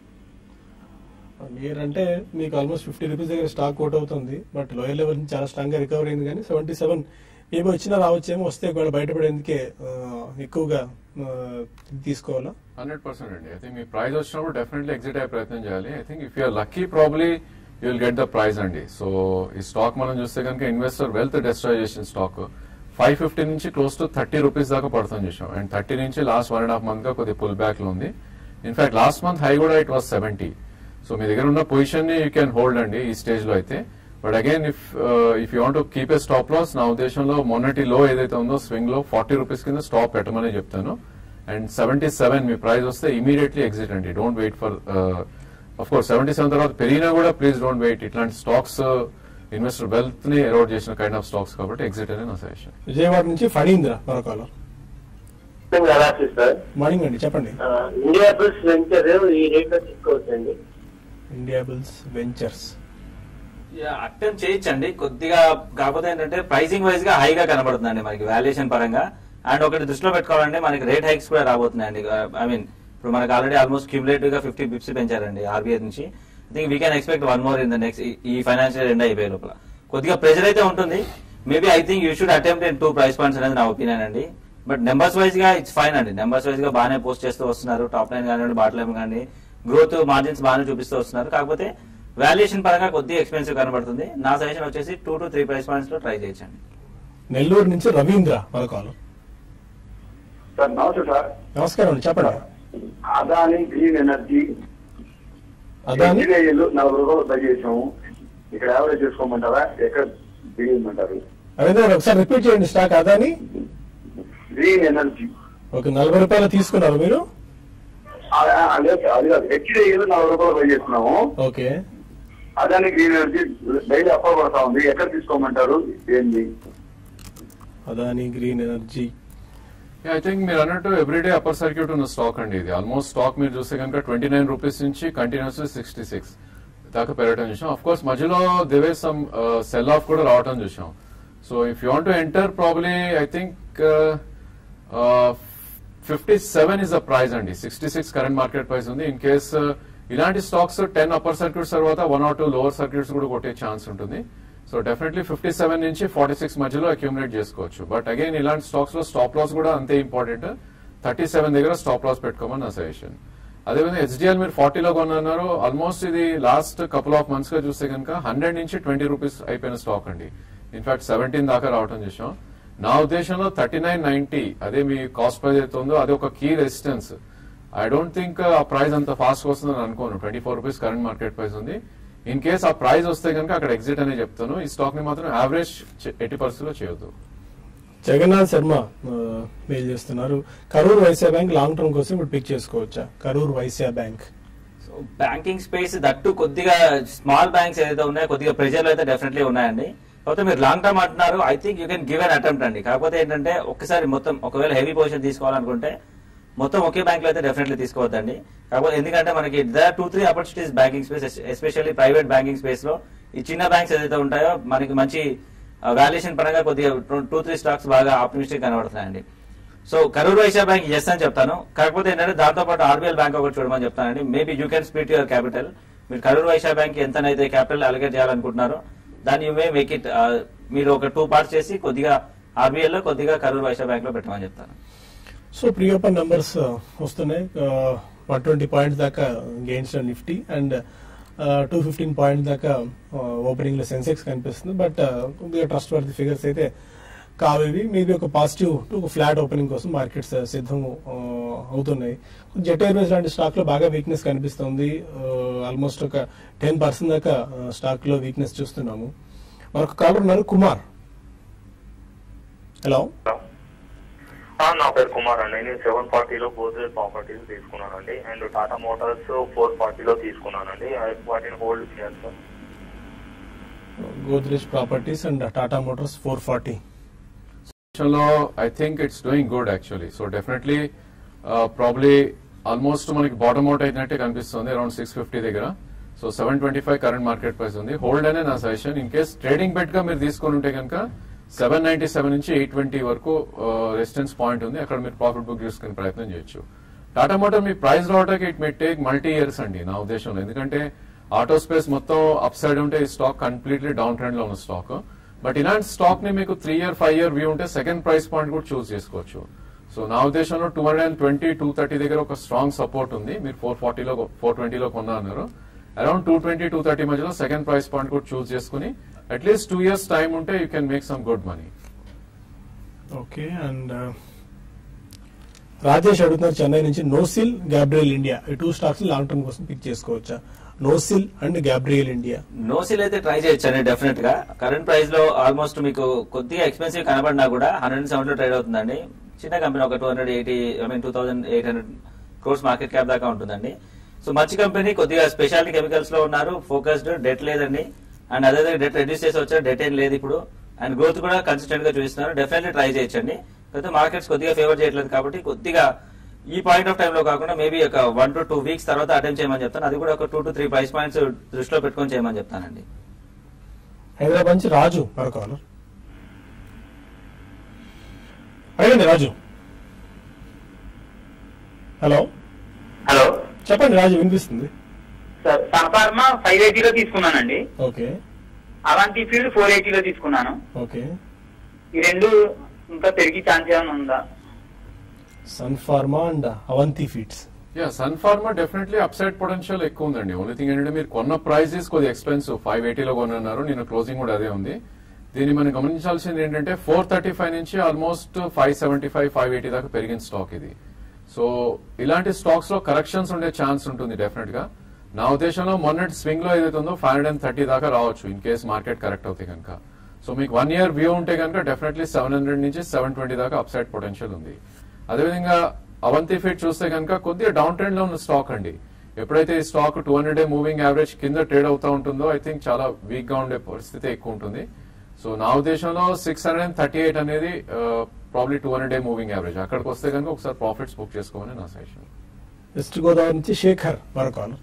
S1: ఇయర్ అంటే మీకు ఆల్మోస్ట్ ఫిఫ్టీ రూపీస్ దగ్గర స్టాక్ అవుట్ అవుతుంది బట్ లోయర్ లెవెల్ నుంచి చాలా స్ట్రాంగ్ గా రికవర్ అయింది కానీ సెవెంటీ సెవెన్ ఏమో వచ్చినా రావచ్చేమో వస్తే కూడా బయటపడేందుకే ఆ, ఎక్కువగా ఆ, తీసుకోవాలా
S3: హండ్రెడ్ పర్సెంట్ అండి ఐ థింక్ మీ ప్రైజ్ వచ్చినప్పుడు డెఫినెట్లీ ఎగ్జిట్ అయ్యే ప్రయత్నం చేయాలి I think if you're lucky probably you will get the price అండి సో ఈ స్టాక్ మనం చూస్తే కనుక ఇన్వెస్టర్ వెల్త్ డెస్ట్రాయ్ చేసిన స్టాక్ ఫైవ్ ఫిఫ్టీ నుంచి క్లోజ్ టు థర్టీ రూపీస్ దాకా పడుతుంది చూసాం అండ్ థర్టీ నుంచి last one and half month గా కొద్దిగా పుల్ బ్యాక్ లో ఉంది ఇన్ఫాక్ట్ లాస్ట్ మంత్ హై కూడా ఇట్ వాస్ సెవెంటీ సో మీ దగ్గర ఉన్న పొజిషన్ ని యూ క్యాన్ హోల్డ్ అండి ఈ స్టేజ్ లో అయితే but again if if you want keep a stop loss నా ఉద్దేశంలో మొన్నటి లో ఏదైతే ఉందో స్వింగ్ లో ఫార్టీ రూపీస్ కింద స్టాప్ పెట్టమని చెప్తాను అండ్ సెవెంటీ సెవెన్ మీ ప్రైస్ వస్తే ఇమీడియట్లీ ఎగ్జిట్ అండి don't wait for of course seventy seven తర్వాత పెరిగినా కూడా ప్లీజ్ డోంట్ వెయిట్ ఇట్లాంటి స్టాక్స్ ఇన్వెస్టర్ వెల్త్ ని ఎరోడ్ చేసిన కైండ్ ఆఫ్ స్టాక్స్ కాబట్టి ఎగ్జిట్ అనేది నా సజెషన్
S1: విజయవాడ నుంచి ఫణీంద్ర మరొక కాలర్
S5: అలాగే సార్
S1: మార్నింగ్ అండి చెప్పండి
S5: ఇండియా బుల్స్ వెంచర్ ఈ రేట్ లో తీసుకోవచ్చండి
S1: ఇండియా బిల్స్ వెంచర్స్
S2: అటెంప్ట్ చేయొచ్చండి కొద్దిగా కాకపోతే ఏంటంటే ప్రైసింగ్ వైజ్ గా హైగా కనబడుతుందండి మనకి వాల్యుయేషన్ పరంగా అండ్ ఒకటి దృష్టిలో పెట్టుకోవాలంటే మనకి రేట్ హైక్స్ కూడా రాబోతున్నాయండి ఐ మీన్ ఇప్పుడు మనకి ఆల్రెడీ ఆల్మోస్ట్ క్యూములేటివ్ గా ఫిఫ్టీ బిప్స్ పెంచారండి ఆర్బీఐ నుంచి I think we can expect one more in the next ఈ ఫైనాన్షియల్ ఎండ్ అయిపోయే లోపల కొద్దిగా ప్రెషర్ అయితే ఉంటుంది maybe I think you should attempt in two price points అనేది నా ఒపీనియన్ అండి బట్ నెంబర్స్ వైజ్ గా ఇట్స్ ఫైన్ అండి నెంబర్స్ వైజ్ గా బాగానే పోస్ట్ చేస్తూ వస్తున్నారు టాప్ లైన్ కానివ్వండి బాట్ లైన్ కానీ గ్రోత్ మార్జిన్స్ బాగానే చూపిస్తూ వస్తున్నారు కాకపోతే వాల్యుయేషన్ పరంగా కొద్దిగా ఎక్స్పెన్సివ్ కనబడుతుంది నా సజెషన్ వచ్చేసి two to three price points లో ట్రై చేయొచ్చండి
S1: నెల్లూరు నుంచి రవీంద్ర మరొక కాలర్
S6: సార్ నమస్తే సార్
S1: నమస్కారం అండి చెప్పండి
S6: అదాని గ్రీన్ ఎనర్జీ
S1: అదాని
S6: ఎన్టీఏలు నలభై రూపాయలు పై చేసాము ఇక్కడ యావరేజ్ చేసుకోమంటారా ఎక్కడ దిగమంటారు
S1: రవీంద్ర గారు ఒకసారి రిపీట్ చేయండి స్టాక్ అదాని
S6: గ్రీన్ ఎనర్జీ
S1: ఒక నలభై రూపాయలు తీసుకున్నారు మీరు
S6: అదే అది కాదు హెచ్డిఏలు నలభై రూపాయలు పై చేస్తున్నాము
S1: okay
S6: Adani green energy daily upper పడతా ఉంది ఎక్కడ తీసుకోమంటారు ఏంది
S1: Adani green energy
S3: I think మీరు అన్నట్టు ఎవ్రీడే అప్పర్ సర్క్యూట్ ఉన్న స్టాక్ అండి ఇది ఆల్మోస్ట్ స్టాక్ మీరు చూస్తే కనుక ట్వంటీ నైన్ రూపీస్ నుంచి కంటిన్యూస్ సిక్స్టీ సిక్స్ దాకా పెరగడం చూసాం అఫ్ కోర్స్ మధ్యలో దివే సమ్ సెల్ ఆఫ్ కూడా రావడం చూసాం so if you want to enter probably I think fifty seven is the price అండి sixty six current market price ఉంది ఇన్ కేస్ ఇలాంటి స్టాక్స్ టెన్ అప్పర్ సర్క్యూట్స్ తర్వాత one or two lower circuits కూడా కొట్టే chance ఉంటుంది so definitely fifty seven నుంచి forty six మధ్యలో accumulate చేసుకోవచ్చు బట్ అగైన్ ఇలాంటి స్టాక్స్ లో స్టాప్ లాస్ కూడా అంతే ఇంపార్టెంట్ థర్టీ సెవెన్ దగ్గర స్టాప్ లాస్ పెట్టుకోమని నా సజెషన్ అదేవిధంగా హెచ్డిఎల్ మీరు ఫార్టీలో కొన్నారు ఆల్మోస్ట్ ఇది లాస్ట్ కపుల్ ఆఫ్ మంత్స్ గా చూస్తే కనుక హండ్రెడ్ నుంచి ట్వంటీ రూపీస్ అయిపోయిన స్టాక్ అండి ఇన్ఫాక్ట్ సెవెంటీన్ దాకా రావటం చూసాం నా ఉద్దేశంలో థర్టీ నైన్ నైన్టీ అదే మీ కాస్ట్ ప్రైస్ అయితే ఉందో అది ఒక key resistance I don't think ఆ ప్రైస్ అంత ఫాస్ట్ వస్తుందని అనుకోను twenty four rupees current market price ఉంది ఇన్ కేస్ ఆ ప్రైస్ వస్తే కనుక అక్కడ ఎగ్జిట్ అనే చెప్తాను ఈ స్టాక్ ని మాత్రం యావరేజ్ ఎయిటీ పర్సెంట్ లో చేయొద్దు
S1: జగన్నాథ్ శర్మ ఆ, మెయిల్ చేస్తున్నారు Karur Vysya bank long term కోసం ఇప్పుడు పిక్ చేసుకోవచ్చా Karur Vysya bank
S2: so banking space that కొద్దిగా స్మాల్ బ్యాంక్స్ ఏదైతే ఉన్నాయో కొద్దిగా ప్రెజర్లు అయితే డెఫినెట్లీ ఉన్నాయండి కాకపోతే మీరు లాంగ్ టర్మ్ అంటున్నారు I think you can give an attempt అండి కాకపోతే ఏంటంటే ఒక్కసారి మొత్తం ఒకవేళ హెవీ పొజిషన్ తీసుకోవాలనుకుంటే మొత్తం ఒకే బ్యాంక్ లో అయితే డెఫినెట్లీ తీసుకోవద్దండి కాకపోతే ఎందుకంటే మనకి there two three opportunities banking space especially private banking space లో ఈ చిన్న బ్యాంక్స్ ఏదైతే ఉంటాయో మనకి మంచి వాల్యుయేషన్ పరంగా కొద్దిగా టూ త్రీ స్టాక్స్ బాగా ఆప్టిమిస్టిక్ కనబడుతున్నాయండి so Karur Vysya bank yes అని చెప్తాను కాకపోతే ఏంటంటే దాంతో పాటు ఆర్బీఎల్ బ్యాంక్ ఒకటి చూడమని చెప్తానండి maybe you can split your capital మీరు కరూర్ వైశ్య బ్యాంక్ ఎంతనైతే క్యాపిటల్ అలొకేట్ చేయాలనుకుంటున్నారో దాన్ని యూ మే మేక్ ఇట్ మీరు ఒక టూ పార్ట్స్ చేసి కొద్దిగా ఆర్బీఎల్ లో కొద్దిగా కరూర్ వైశ్య బ్యాంక్ లో పెట్టమని చెప్తాను
S1: సో ప్రీ ఓపెన్ నంబర్స్ వస్తున్నాయి వన్ ట్వంటీ పాయింట్స్ దాకా gains nifty and two fifteen point దాకా ఓపెనింగ్ లో సెన్సెక్స్ కనిపిస్తుంది బట్ కొద్దిగా ట్రస్ట్ వర్ది ఫిగర్స్ అయితే కావేవి మేబీ ఒక పాజిటివ్ టు ఒక ఫ్లాట్ ఓపెనింగ్ కోసం మార్కెట్స్ సిద్ధం ఆ, అవుతున్నాయి జెట్ ఎయిర్వేస్ లాంటి స్టాక్ లో బాగా వీక్నెస్ కనిపిస్తుంది ఆల్మోస్ట్ ఒక టెన్ పర్సెంట్ దాకా స్టాక్ లో వీక్నెస్ చూస్తున్నాము మరొక కాలర్ ఉన్నారు కుమార్ హలో
S8: ఆ, నా పేరు కుమార్ అండి నేను సెవెన్ ఫార్టీలో గోద్రేజ్ ప్రాపర్టీస్ తీసుకున్నానండి అండ్ టాటా మోటార్స్ ఫోర్ ఫార్టీలో తీసుకున్నానండి అవి వాటిని హోల్డ్ చేయాలి sir
S1: Godrej properties and Tata motors four forty
S3: లో I think it's doing good actually so definitely probably almost మనకి బాటమ్ అవుట్ అయినట్టే కనిపిస్తుంది అరౌండ్ సిక్స్ ఫిఫ్టీ దగ్గర so seven twenty five current market price ఉంది హోల్డ్ అనే నా suggestion in case trading bet గా మీరు తీసుకొని ఉంటే కనుక సెవెన్ నైన్టీ సెవెన్ నుంచి ఎయిట్ ట్వంటీ వరకు రెసిస్టెన్స్ పాయింట్ ఉంది అక్కడ మీరు ప్రాఫిట్ బుక్ చేసుకునే ప్రయత్నం చేయొచ్చు టాటా మోటార్ మీ ప్రైస్ రావడానికి it may take multi years అండి నా ఉద్దేశంలో ఎందుకంటే ఆటో స్పేస్ మొత్తం అప్ సైడ్ ఉంటే ఈ స్టాక్ కంప్లీట్లీ డౌన్ ట్రెండ్ లో ఉన్న స్టాక్ బట్ ఇలాంటి స్టాక్ ని మీకు three year five year view ఉంటే సెకండ్ ప్రైస్ పాయింట్ కూడా చూస్ చేసుకోవచ్చు సో నా ఉద్దేశంలో two hundred and twenty two thirty దగ్గర ఒక స్ట్రాంగ్ సపోర్ట్ ఉంది మీరు ఫోర్ ఫార్టీలో ఫోర్ ట్వంటీలో కొన్నా అన్నారు around two twenty two thirty మధ్యలో సెకండ్ ప్రైస్ పాయింట్ కూడా చూస్ చేసుకుని అట్లీస్ట్ టూ ఇయర్స్ టైం ఉంటే you can make some good money
S1: okay and Rajesh అడుగుతున్నారు చెన్నై నుంచి నోసిల్ గ్యాబ్రియల్ ఇండియా ఈ టూ స్టాక్స్ లాంగ్ టర్మ్ కోసం పిక్ చేసుకోవచ్చా Nocil and Gabriel India
S2: Nocil అయితే ట్రై చేయొచ్చండి డెఫినెట్ గా కరెంట్ ప్రైస్ లో ఆల్మోస్ట్ మీకు కొద్దిగా ఎక్స్పెన్సివ్ కనబడినా కూడా హండ్రెడ్ అండ్ సెవెన్ లో ట్రేడ్ అవుతుందండి చిన్న కంపెనీ ఒక two hundred eighty I mean two thousand eight hundred crores market cap దాకా ఉంటుందండి సో మంచి కంపెనీ కొద్దిగా స్పెషాలిటీ కెమికల్స్ లో ఉన్నారు ఫోకస్డ్ డెట్ లేదండి అండ్ అదే డెట్ రెడ్యూస్ చేసి వచ్చారు డెట్ ఏం లేదు ఇప్పుడు అండ్ గ్రోత్ కూడా కన్సిస్టెంట్ గా చూపిస్తున్నారు డెఫినెట్లీ ట్రై చేయొచ్చండి కాకపోతే మార్కెట్స్ కొద్దిగా ఫేవర్ చేయట్లేదు కాబట్టి కొద్దిగా ఈ పాయింట్ ఆఫ్ టైం లో కాకుండా మేబీ ఒక వన్ టు టూ వీక్స్ తర్వాత అటెంప్ట్ చేయమని చెప్తాను అది కూడా ఒక two to three price points దృష్టిలో పెట్టుకొని చేయమని చెప్తానండి
S1: హైదరాబాద్ నుంచి రాజు మరొక కాలర్ అడగండి రాజు హలో
S5: హలో
S1: చెప్పండి రాజు వినిపిస్తుంది
S5: సార్ సన్ఫార్మా ఫైవ్ ఎయిటీలో తీసుకున్నానండి
S1: ఓకే
S5: అవంతి ఫీల్డ్ ఫోర్ ఎయిటీలో తీసుకున్నాను
S1: ఓకే
S5: ఈ రెండు ఇంకా పెరిగి ఛాన్స్ ఏమైనా ఉందా
S1: Sun Pharma and Avanti feeds
S3: yeah Sun Pharma definitely upside potential ఎక్కువ ఉందండి ఓన్లీ థింగ్ ఏంటంటే మీరు కొన్న ప్రైజెస్ కొద్దిగా ఎక్స్పెన్సివ్ ఫైవ్ ఎయిటీలో కొన్నారు నేను క్లోజింగ్ కూడా అదే ఉంది దీన్ని మనం గమనించాల్సింది ఏంటంటే ఫోర్ థర్టీ ఫైవ్ నుంచి almost five seventy five five eighty దాకా పెరిగిన స్టాక్ ఇది సో ఇలాంటి స్టాక్స్ లో కరెక్షన్స్ ఉండే ఛాన్స్ ఉంటుంది డెఫినెట్ గా నా ఉద్దేశంలో మొన్నటి స్వింగ్ లో ఏదైతే ఉందో ఫైవ్ హండ్రెడ్ అండ్ థర్టీ దాకా రావచ్చు ఇన్ కేస్ మార్కెట్ కరెక్ట్ అవుతే కనుక సో మీకు వన్ ఇయర్ వ్యూ ఉంటే కనుక డెఫినెట్లీ సెవెన్ హండ్రెడ్ నుంచి సెవెన్ ట్వంటీ దాకా అప్సైడ్ పొటెన్షియల్ ఉంది అదేవిధంగా అవంతి ఫిట్ చూస్తే కనుక కొద్దిగా డౌన్ ట్రెండ్ లో ఉన్న స్టాక్ అండి ఎప్పుడైతే ఈ stock two hundred day moving average కింద ట్రేడ్ అవుతా ఉంటుందో ఐ థింక్ చాలా వీక్ గా ఉండే పరిస్థితి ఎక్కువ ఉంటుంది సో సో నా ఉద్దేశంలో six hundred and thirty eight అనేది probably two hundred day moving average అక్కడికి వస్తే కనుక ఒకసారి ప్రాఫిట్స్ బుక్ చేసుకోమని నా సజెషన్
S1: వెస్ట్ గోదావరి నుంచి శేఖర్ మరొక కాల్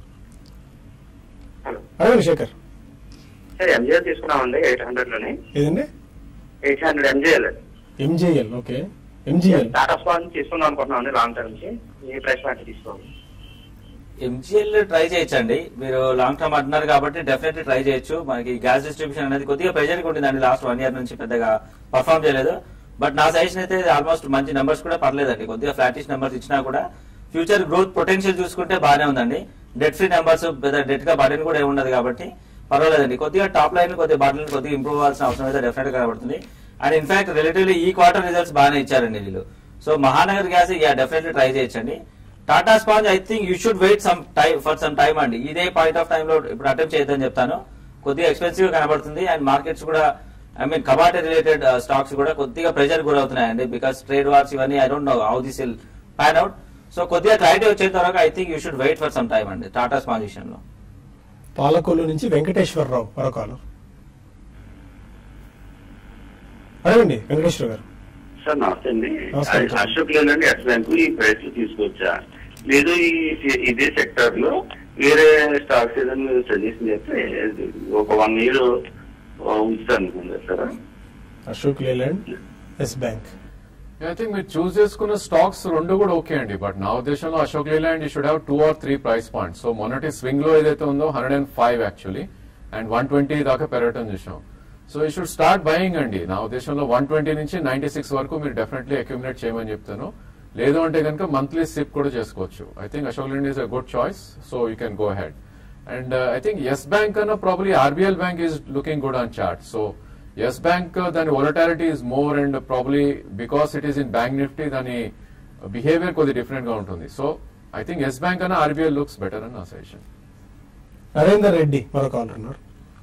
S9: హలో
S1: అడగండి శేఖర్
S9: సార్ ఎంజిఎల్ తీసుకున్నామండి ఎయిట్ హండ్రెడ్ లోని
S1: ఏదండి
S9: eight hundred MGL
S1: MJL okay MGL
S9: Tata sponge తీసుకుందాం అనుకుంటున్నామండి లాంగ్ టర్మ్ కి ఏ ప్రైస్ పాయింట్ తీసుకోవాలి
S2: ఎంజిఎల్ ట్రై చేయొచ్చండి మీరు లాంగ్ టర్మ్ అంటున్నారు కాబట్టి డెఫినెట్లీ ట్రై చేయొచ్చు మనకి గ్యాస్ డిస్ట్రిబ్యూషన్ అనేది కొద్దిగా ప్రెజర్ ఉంటుందండి లాస్ట్ వన్ ఇయర్ నుంచి పెద్దగా పర్ఫామ్ చేయలేదు బట్ నా సజెషన్ అయితే ఆల్మోస్ట్ మంచి నెంబర్స్ కూడా పర్లేదండి కొద్దిగా ఫ్లాటిష్ నెంబర్స్ ఇచ్చినా కూడా ఫ్యూచర్ గ్రోత్ పొటెన్షియల్ చూసుకుంటే బాగానే ఉందండి డెట్ ఫ్రీ నెంబర్స్ పెద్ద డెట్ గా బర్డెన్ కూడా ఏముండదు కాబట్టి పర్వాలేదండి కొద్దిగా టాప్ లైన్ కొద్దిగా బర్డెన్ కొద్దిగా ఇంప్రూవ్ అవ్వాల్సిన అవసరం అయితే డెఫినెట్ గా కనబడుతుంది అండ్ ఇన్ఫాక్ట్ రిలేటివ్లీ ఈ క్వార్టర్ రిజల్ట్స్ బాగానే ఇచ్చారండి వీళ్ళు so Mahanagar gas yeah definitely try చేయొచ్చండి Tata sponge I think you should wait some time for some time అండి ఇదే పాయింట్ ఆఫ్ టైం లో ఇప్పుడు అటెంప్ట్ చేయొద్దని చెప్తాను కొద్దిగా ఎక్స్పెన్సివ్ కనబడుతుంది అండ్ మార్కెట్స్ కూడా ఐ మీన్ కబాటీ రిలేటెడ్ స్టాక్స్ కూడా కొద్దిగా ప్రెజర్ గురవుతున్నాయండి బికాస్ ట్రేడ్ వార్స్ ఇవన్నీ I don't know how this will pan out so కొద్దిగా క్లారిటీ వచ్చేంత వరకు I think you should wait for some time అండి టాటా స్పాంజ్ విషయంలో
S1: పాలకొల్లు నుంచి వెంకటేశ్వరరావు మరొక కాల్ అడగండి వెంకటేశ్వర గారు
S10: సార్ నమస్తే అండి
S1: నమస్కారం సార్.
S10: అశోక్ లేదండి ఎస్ బ్యాంక్ ఈ ప్రైస్ తీసుకొచ్చా లేదు ఈ ఇదే సెక్టర్ లో వేరే స్టాక్స్ ఏదైనా మీరు సజెషన్ చేస్తే ఒక వన్ ఇయర్ ఉంచుతాను అనుకుందా sir
S1: Ashok Leyland yes bank
S3: I think మీరు చూస్ చేసుకున్న స్టాక్స్ రెండు కూడా ఓకే అండి బట్ నా ఉద్దేశంలో Ashok Leyland you should have two or three price points so మొన్నటి స్వింగ్ లో ఏదైతే ఉందో hundred and five actually and one twenty దాకా పెరగటం చూసాం so you should start buying అండి నా ఉద్దేశంలో వన్ ట్వంటీ నుంచి నైన్టీ సిక్స్ వరకు మీరు డెఫినెట్లీ అక్యుమిలేట్ చేయమని చెప్తాను లేదు అంటే కనుక మంత్లీ సిప్ కూడా చేసుకోవచ్చు I think Ashok Leyland is a good choice so you can go ahead and I think Yes Bank అన్న probably RBL Bank is looking good on chart so Yes Bank దాని volatility is more and probably because it is in Bank Nifty దాని behaviour కొద్ది different గా ఉంటుంది so I think Yes Bank అన్న RBI looks better అని నా suggestion
S1: Narender Reddy మరొక call ఉన్నారు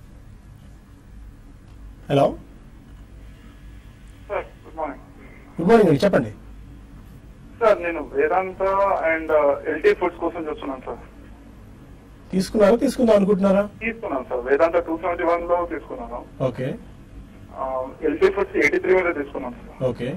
S1: hello
S11: sir good morning
S1: good morning అండి చెప్పండి
S11: సార్ నేను వేదాంత అండ్ ఎల్టీ ఫుడ్స్ కోసం చూస్తున్నాను సార్
S1: తీసుకున్నారా తీసుకుందాం అనుకుంటున్నారా
S11: తీసుకున్నాను sir Vedanta two seventy one లో తీసుకున్నాను
S1: okay
S11: LT Foods eighty three మీద తీసుకున్నాను సార్
S1: ఓకే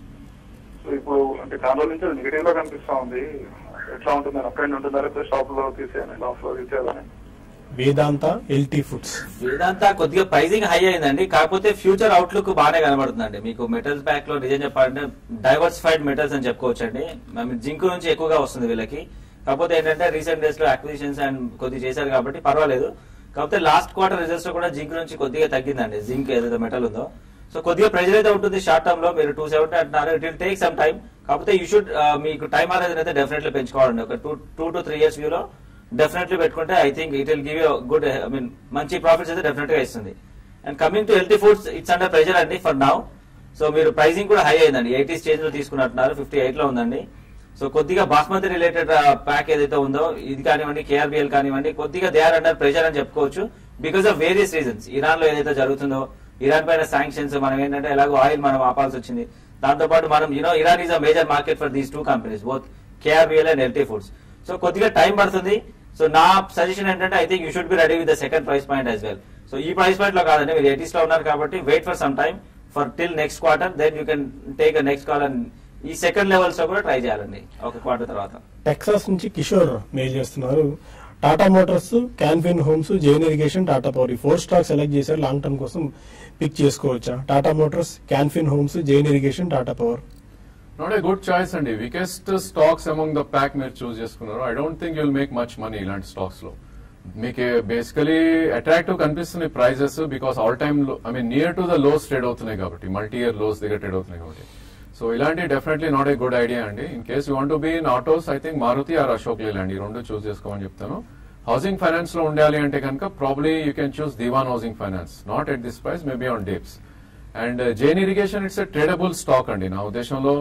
S11: సో ఇప్పుడు అంటే చాలా రోజుల నుంచి నెగిటివ్ లో కనిపిస్తా ఉంది ఎట్లా ఉంటుంది అప్ అండ్ ఉంటుందా లేకపోతే షాప్ లో తీసేయాలి లాస్ లో తీసేయాలని
S1: వేదాంత ఎల్టీ ఫుడ్స్
S2: ఇదంతా కొద్దిగా ప్రైసింగ్ హై అయిందండి కాకపోతే ఫ్యూచర్ అవుట్లుక్ బాగానే కనబడుతుందండి మీకు మెటల్స్ బ్యాక్ లో నిజం చెప్పాలంటే డైవర్సిఫైడ్ మెటల్స్ అని చెప్పుకోవచ్చు అండి జింక్ నుంచి ఎక్కువగా వస్తుంది వీళ్ళకి కాకపోతే ఏంటంటే రీసెంట్ డేస్ లో అక్విజిషన్స్ అండ్ కొద్దిగా చేశారు కాబట్టి పర్వాలేదు కాకపోతే లాస్ట్ క్వార్టర్ రిజల్ట్స్ లో కూడా జింక్ నుంచి కొద్దిగా తగ్గిందండి జింక్ ఏదైతే మెటల్ ఉందో సో కొద్దిగా ప్రెజర్ అయితే ఉంటుంది షార్ట్ టర్మ్ లో మీరు టూ సెవెంటీ అంటున్నారు it will take some time కాకపోతే యూ షుడ్ మీకు టైం అనేది అయితే డెఫినెట్లీ పెంచుకోవాలండి ఒక two two to three years వ్యూలో డెఫినెట్లీ పెట్టుకుంటే I think it will give good I mean మంచి ప్రాఫిట్స్ అయితే డెఫినెట్ గా ఇస్తుంది and coming to LT Foods it's under pressure అండి ఫర్ నౌ సో మీరు ప్రైసింగ్ కూడా హై అయిందండి ఎయిటీ స్టేజ్ లో తీసుకున్నట్టున్నారు ఫిఫ్టీ ఎయిట్ లో ఉందండి సో కొద్దిగా బాస్మతి రిలేటెడ్ ప్యాక్ ఏదైతే ఉందో ఇది కానివ్వండి కేఆర్బిఎల్ కానివ్వండి కొద్దిగా దే ఆర్ అండర్ ప్రెషర్ అని చెప్పుకోవచ్చు because of various reasons Iran లో ఏదైతే జరుగుతుందో ఇరాన్ పైన శాంక్షన్స్ మనం ఏంటంటే ఎలాగో ఆయిల్ మనం ఆపాల్సి వచ్చింది దాంతో పాటు మనం you know Iran is a major market for these two companies both KRBL and LT Foods so కొద్దిగా టైం పడుతుంది సో నా సజెషన్ ఏంటంటే I think you should be ready with the second price point as well so ఈ price point లో కాదండి మీరు eighties లో ఉన్నారు కాబట్టి wait for some time for till next quarter then you can take a next call and ఈ second levels లో కూడా ట్రై చేయాలండి ఒక క్వార్టర్ తర్వాత
S1: టెక్సాస్ నుంచి కిషోర్ మెయిల్ చేస్తున్నారు Tata Motors Can Fin Homes Jain Irrigation Tata Power ఈ ఫోర్ స్టాక్ సెలెక్ట్ చేశారు లాంగ్ టర్మ్ కోసం పిక్ చేసుకోవచ్చా Tata Motors Can Fin Homes Jain Irrigation Tata Power
S3: not a good choice అండి weakest stocks among the pack మీరు చూస్ చేసుకున్నారు I don't think you'll make much money ఇలాంటి stocks లో మీకు బేసికలీ అట్రాక్టివ్ కనిపిస్తున్నాయి prices because all time I mean near to the lows trade అవుతున్నాయి కాబట్టి multi year lows దగ్గర ట్రేడ్ అవుతున్నాయి కాబట్టి సో ఇలాంటి definitely not a good idea అండి in case you want be in autos I think Maruti or Ashok Leyland ఈ రెండు చూస్ చేసుకోమని చెప్తాను హౌసింగ్ ఫైనాన్స్ లో ఉండాలి అంటే కనుక probably you can choose Dewan Housing Finance not at this price maybe on dips and Jain Irrigation it's a tradable stock అండి నా ఉద్దేశంలో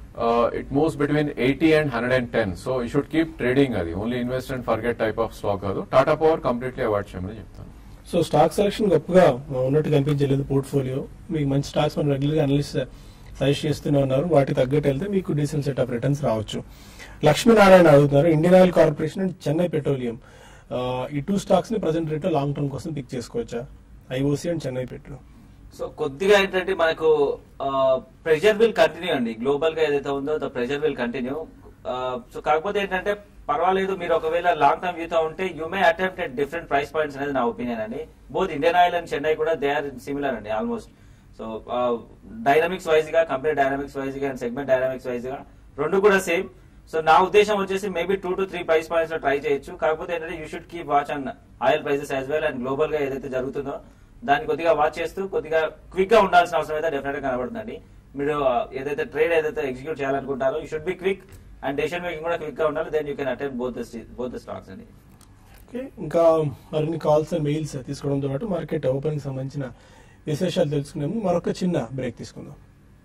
S3: it moves between eighty and hundred and ten so you should keep trading అది only invest and forget type of stock కాదు Tata power completely avoid చేయమని చెప్తాను
S1: so stock selection గొప్పగా ఉన్నట్టు కనిపించలేదు పోర్ట్ఫోలియో మీకు మంచి స్టాక్స్ మనం రెగ్యులర్ అనలిస్ట్ సజెస్ట్ చేస్తూనే ఉన్నారు వాటికి తగ్గట్టు వెళ్తే మీకు డీసెంట్ సెట్ ఆఫ్ రిటర్న్స్ రావచ్చు లక్ష్మీనారాయణ అడుగుతున్నారు Indian Oil Corporation and Chennai Petroleum ఆ, ఈ టూ స్టాక్స్ ని ప్రజెంట్ రేట్ లాంగ్ టర్మ్ కోసం పిక్ చేసుకోవచ్చా IOC and Chennai Petro
S2: so కొద్దిగా ఏంటంటే మనకు ప్రెషర్ విల్ కంటిన్యూ అండి గ్లోబల్ గా ఏదైతే ఉందో the pressure will continue so కాకపోతే ఏంటంటే పర్వాలేదు మీరు ఒకవేళ లాంగ్ టర్మ్ వ్యూతో ఉంటే you may attempt at different price points అనేది నా ఒపీనియన్ అండి both Indian Oil and Chennai కూడా దే ఆర్ సిమిలర్ అండి ఆల్మోస్ట్ సో డైనమిక్స్ వైజ్ గా కంపెనీ డైనమిక్స్ వైజ్ గా అండ్ సెగ్మెంట్ డైనమిక్స్ వైజ్ గా రెండు కూడా సేమ్ సో నా ఉద్దేశం వచ్చేసి maybe two to three price points లో ట్రై చేయొచ్చు కాకపోతే ఏంటంటే you should keep watch on oil prices as well and global గా ఏదైతే జరుగుతుందో దాన్ని కొద్దిగా వాచ్ చేస్తూ కొద్దిగా క్విక్ గా ఉండాల్సిన అవసరం అయితే డెఫినెట్ గా కనబడుతుందండి మీరు ఆ, ఏదైతే ట్రేడ్ ఏదైతే ఎగ్జిక్యూట్ చేయాలనుకుంటారో you should be quick and decision making కూడా క్విక్ గా ఉండాలి then you can attend both both the stocks అండి
S1: ఓకే ఇంకా మరిన్ని కాల్స్ అండ్ మెయిల్స్ తీసుకోవడంతో పాటు మార్కెట్ ఓపెనింగ్ సంబంధించిన విశేషాలు తెలుసుకున్నాము మరొక చిన్న బ్రేక్ తీసుకుందాం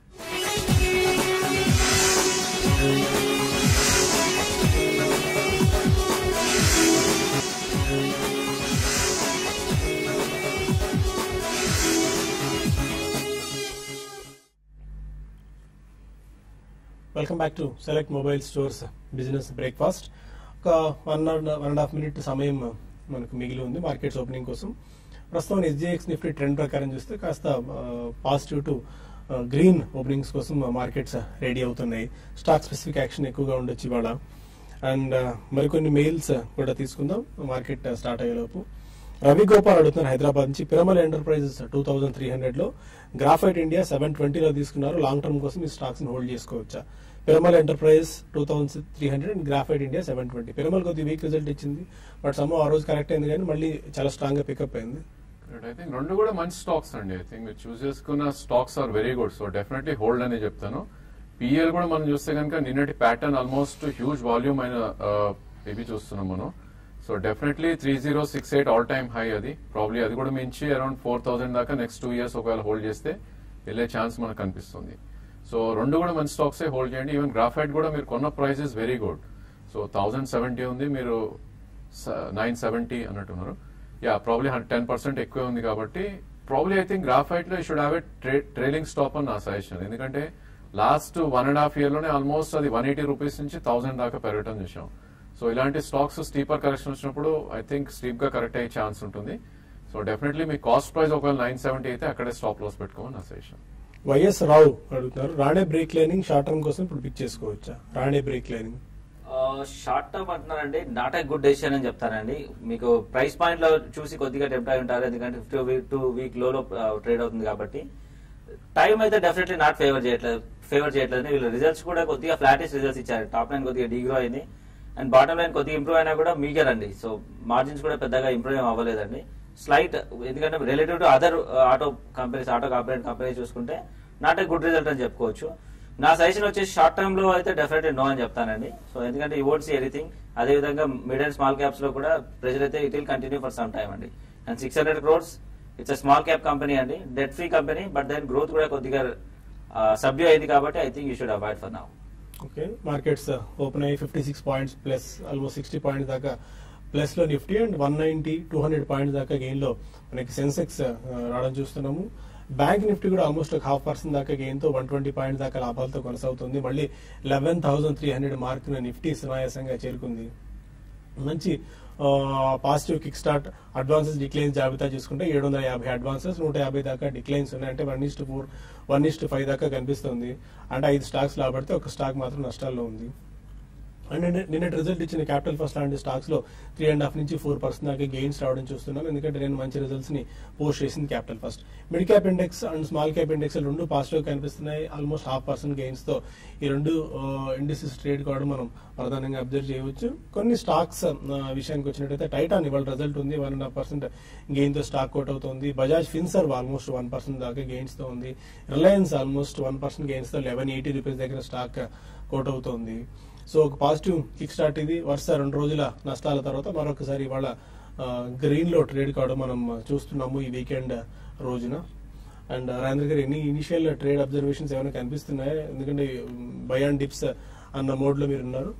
S1: welcome back to select mobile stores business breakfast ఒక one one and half minute సమయం మనకు మిగిలి ఉంది మార్కెట్స్ ఓపెనింగ్ కోసం ప్రస్తుతం ఎస్జిఎక్స్ నిఫ్టీ ట్రెండ్ ప్రకారం చూస్తే కాస్త పాజిటివ్ టు గ్రీన్ ఓపెనింగ్స్ కోసం మార్కెట్స్ రెడీ అవుతున్నాయి స్టాక్ స్పెసిఫిక్ యాక్షన్ ఎక్కువగా ఉండొచ్చు ఇవాళ అండ్ మరికొన్ని మెయిల్స్ కూడా తీసుకుందాం మార్కెట్ స్టార్ట్ అయ్యేలోపు రవి గోపాల్ అడుగుతున్నారు హైదరాబాద్ నుంచి Piramal Enterprises two thousand three hundred లో గ్రాఫైట్ ఇండియా సెవెన్ ట్వంటీలో తీసుకున్నారు లాంగ్ టర్మ్ కోసం ఈ స్టాక్స్ ని హోల్డ్ చేసుకోవచ్చా Piramal Enterprise two thousand three hundred and Graphite India seven twenty Piramal కొద్ది వీక్ రిజల్ట్ ఇచ్చింది బట్ సమ్ ఆ రోజు కరెక్ట్ అయింది కానీ మళ్ళీ చాలా స్ట్రాంగ్ గా పికప్ అయింది
S3: ఐ థింక్ రెండు కూడా మంచి స్టాక్స్ అండి ఐ థింక్ మీరు చూస్ చేసుకున్న stocks are very good so definitely hold అని చెప్తాను పిఎల్ కూడా మనం చూస్తే కనుక నిన్నటి ప్యాటర్న్ ఆల్మోస్ట్ హ్యూజ్ వాల్యూమ్ అయిన ఇవి చూస్తున్నాం మనం so definitely three zero six eight all time high అది ప్రాబ్లీ అది కూడా మించి అరౌండ్ ఫోర్ థౌసండ్ దాకా నెక్స్ట్ టూ ఇయర్స్ ఒకవేళ హోల్డ్ చేస్తే వెళ్ళే ఛాన్స్ మనకు కనిపిస్తుంది సో రెండు కూడా మంచి స్టాక్సే హోల్డ్ చేయండి ఈవెన్ గ్రాఫైట్ కూడా మీరు కొన్న price is very good so thousand seventy ఉంది మీరు నైన్ సెవెంటీ అన్నట్టున్నారు యా ప్రాబ్లీ టెన్ పర్సెంట్ ఎక్కువే ఉంది కాబట్టి ప్రాబ్లీ ఐ థింక్ గ్రాఫైట్ లో should have a trailing stop అని నా సజెషన్ ఎందుకంటే last one and half year లోనే ఆల్మోస్ట్ అది వన్ ఎయిటీ రూపీస్ నుంచి థౌసండ్ దాకా పెరగటం చూసాం సో ఇలాంటి స్టాక్స్ స్టీపర్ కరెక్షన్ వచ్చినప్పుడు ఐ థింక్ స్టీప్ గా కరెక్ట్ అయ్యే ఛాన్స్ ఉంటుంది సో డెఫినెట్లీ మీ కాస్ట్ ప్రైస్ ఒకవేళ నైన్ సెవెంటీ అయితే అక్కడే స్టాప్ లాస్ పెట్టుకోమని నా సజెషన్
S1: వైఎస్ రావు అడుగుతున్నారు Rane brake lining short term కోసం ఇప్పుడు పిక్ చేసుకోవచ్చా Rane brake lining
S2: short term అంటున్నారండి నాట్ ఏ గుడ్ డెసిషన్ అని చెప్తానండి మీకు ప్రైస్ పాయింట్ లో చూసి కొద్దిగా టెంప్ట్ అయి ఉంటారు ఎందుకంటే ఫిఫ్టీ వీక్ టూ వీక్ లోలో ట్రేడ్ అవుతుంది కాబట్టి టైం అయితే డెఫినెట్లీ నాట్ ఫేవర్ చేయట్లేదు ఫేవర్ చేయట్లేదు వీళ్ళ రిజల్ట్స్ కూడా కొద్దిగా ఫ్లాటిష్ రిజల్ట్స్ ఇచ్చారు టాప్ లైన్ కొద్దిగా డిగ్రో అయింది అండ్ బాటమ్ లైన్ కొద్దిగా ఇంప్రూవ్ అయినా కూడా మీగర్ అండి సో మార్జిన్స్ కూడా పెద్దగా ఇంప్రూవ్ ఏం అవ్వలేదండి స్లైట్ ఎందుకంటే relative to other auto companies auto corporate companies చూసుకుంటే నాట్ ఏ గుడ్ రిజల్ట్ అని చెప్పుకోవచ్చు నా సజెషన్ వచ్చేసి షార్ట్ టర్మ్ లో అయితే డెఫినెట్లీ నో అని చెప్తానండి సో ఎందుకంటే ఈ ఓట్ సీ ఎనీథింగ్ అదే విధంగా మిడ్ అండ్ స్మాల్ క్యాప్స్ లో కూడా ప్రెజర్ అయితే it will continue for some time అండి and six hundred crores it's small cap company అండి debt free company but then growth కూడా కొద్దిగా సబ్డ్యూ అయింది కాబట్టి I think you should avoid for now
S1: okay markets open అయ్యి fifty six points plus almost sixty points దాకా plus లో Nifty and one ninety two hundred points దాకా gain లో మనకి సెన్సెక్స్ రావడం చూస్తున్నాము బ్యాంక్ నిఫ్టీ కూడా ఆల్మోస్ట్ ఒక హాఫ్ పర్సెంట్ దాకా గెయిన్ తో వన్ ట్వంటీ పాయింట్స్ దాకా లాభాలతో కొనసాగుతుంది మళ్ళీ eleven thousand three hundred mark Nifty సునాయాసంగా చేరుకుంది మంచి positive kick start advances declines జాబితా చూసుకుంటే ఏడు వందల యాభై అడ్వాన్సెస్ నూట యాభై దాకా డిక్లైన్స్ ఉన్నాయి అంటే one is to four one is to five దాకా కనిపిస్తుంది అంటే ఐదు స్టాక్స్ లాభడితే ఒక స్టాక్ మాత్రం నష్టాల్లో ఉంది అండ్ నిన్న- నిన్నటి రిజల్ట్ ఇచ్చిన క్యాపిటల్ ఫస్ట్ లాంటి స్టాక్స్ లో త్రీ అండ్ హాఫ్ నుంచి ఫోర్ పర్సెంట్ దాకా గెయిన్స్ రావడం చూస్తున్నాం ఎందుకంటే నేను మంచి రిజల్ట్స్ ని పోస్ట్ చేసింది Capital First mid cap index and small cap index రెండు పాజిటివ్ కనిపిస్తున్నాయి ఆల్మోస్ట్ హాఫ్ పర్సెంట్ గెయిన్స్ తో ఈ రెండు ఇండిసెస్ ట్రేడ్ కావడం మనం ప్రధానంగా అబ్జర్వ్ చేయవచ్చు కొన్ని స్టాక్స్ విషయానికి వచ్చినట్టయితే టైటాన్ ఇవాళ రిజల్ట్ ఉంది one and half percent gain తో స్టాక్ అవుట్ అవుతుంది Bajaj Finserv almost one percent దాకా గెయిన్స్ తో ఉంది Reliance almost one percent gains తో లెవెన్ ఎయిటీ రూపీస్ దగ్గర స్టాక్ కోట్ అవుతుంది సో ఒక పాజిటివ్ కిక్ స్టార్ట్ ఇది వరుస రెండు రోజుల నష్టాల తర్వాత మరొకసారి ఇవాళ గ్రీన్ లో ట్రేడ్ కావడం మనం చూస్తున్నాము ఈ వీకెండ్ రోజున అండ్ రాజేంద్ర గారు ఎన్ని ఇనిషియల్ ట్రేడ్ అబ్జర్వేషన్స్ ఏమైనా కనిపిస్తున్నాయా ఎందుకంటే బయాన్ డిప్స్ అన్న మోడ్ లో మీరు ఉన్నారు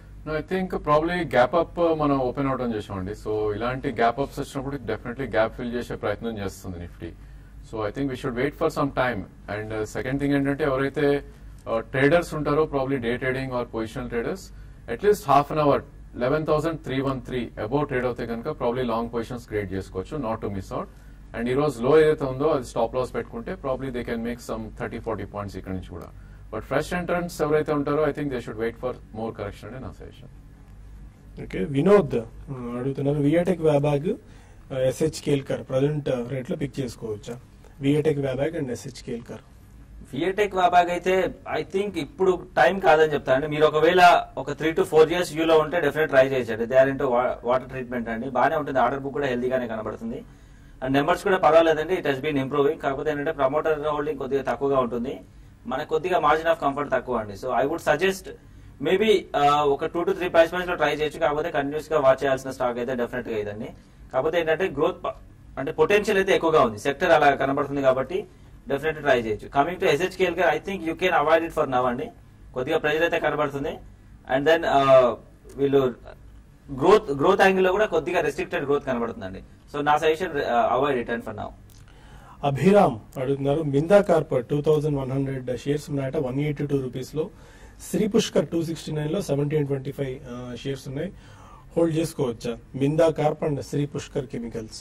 S3: I think probably gap up మనం ఓపెన్ అవడం చేసామండి సో ఇలాంటి గ్యాప్ అప్స్ వచ్చినప్పుడు డెఫినెట్లీ గ్యాప్ ఫిల్ చేసే ప్రయత్నం చేస్తుంది Nifty so I think we should wait for some time and second thing ఏంటంటే ఎవరైతే ట్రేడర్స్ ఉంటారో probably day trading or positional traders at least half an hour eleven thousand three one three above trade అవుతే కనుక probably long positions create చేసుకోవచ్చు not to miss out and ఈ రోజు లో ఏదైతే ఉందో అది స్టాప్ లాస్ పెట్టుకుంటే probably they can make some thirty forty points ఇక్కడ నుంచి కూడా బట్ ఫ్రెష్ ఎంట్రన్స్ ఎవరైతే ఉంటారో I think they should wait for more correction అని నా సజెషన్
S1: ఓకే వినోద్ ఆ, అడుగుతున్నారు VA Tech Wabag S H Kelkar present rate లో పిక్ చేసుకోవచ్చా VA Tech Wabag and S H Kelkar
S2: VA Tech Wabag అయితే ఐ థింక్ ఇప్పుడు టైం కాదని చెప్తానండి మీరు ఒకవేళ ఒక త్రీ టు ఫోర్ ఇయర్స్ వ్యూలో ఉంటే డెఫినెట్ ట్రై చేయొచ్చండి they are into water treatment అండి బాగానే ఉంటుంది ఆర్డర్ బుక్ కూడా హెల్దీగానే కనబడుతుంది అండ్ నెంబర్స్ కూడా పర్వాలేదండి ఇట్ హెస్ బీన్ ఇంప్రూవింగ్ కాకపోతే ఏంటంటే ప్రమోటర్ హోల్డింగ్ కొద్దిగా తక్కువగా ఉంటుంది మనకు కొద్దిగా మార్జిన్ ఆఫ్ కంఫర్ట్ తక్కువ అండి so I would suggest maybe ఒక two to three price points లో ట్రై చేయొచ్చు కాకపోతే కంటిన్యూస్ గా వాచ్ చేయాల్సిన స్టాక్ అయితే డెఫినెట్ గా ఇదండి కాకపోతే ఏంటంటే గ్రోత్ అంటే పొటెన్షియల్ అయితే ఎక్కువగా ఉంది సెక్టర్ అలా కనబడుతుంది కాబట్టి డెఫినెట్ ట్రై చేయొచ్చు కమింగ్ టు ఎస్హెచ్కేఎల్ గారు I think you can avoid it for now అండి కొద్దిగా ప్రెజర్ అయితే కనబడుతుంది అండ్ దెన్ వీళ్ళు గ్రోత్ గ్రోత్ యాంగిల్ లో కూడా కొద్దిగా రెస్ట్రిక్టెడ్ గ్రోత్ కనబడుతుందండి సో నా suggestion avoid it and for now
S1: Abhiram అడుగుతున్నారు Minda corporate two thousand one hundred shares ఉన్నాయట వన్ ఎయిటీ టూ రూపీస్ లో Shri Pushkar two sixty nine లో సెవెంటీన్ ట్వంటీ ఫైవ్ షేర్స్ ఉన్నాయి హోల్డ్ చేసుకోవచ్చా Minda corp and Shri Pushkar chemicals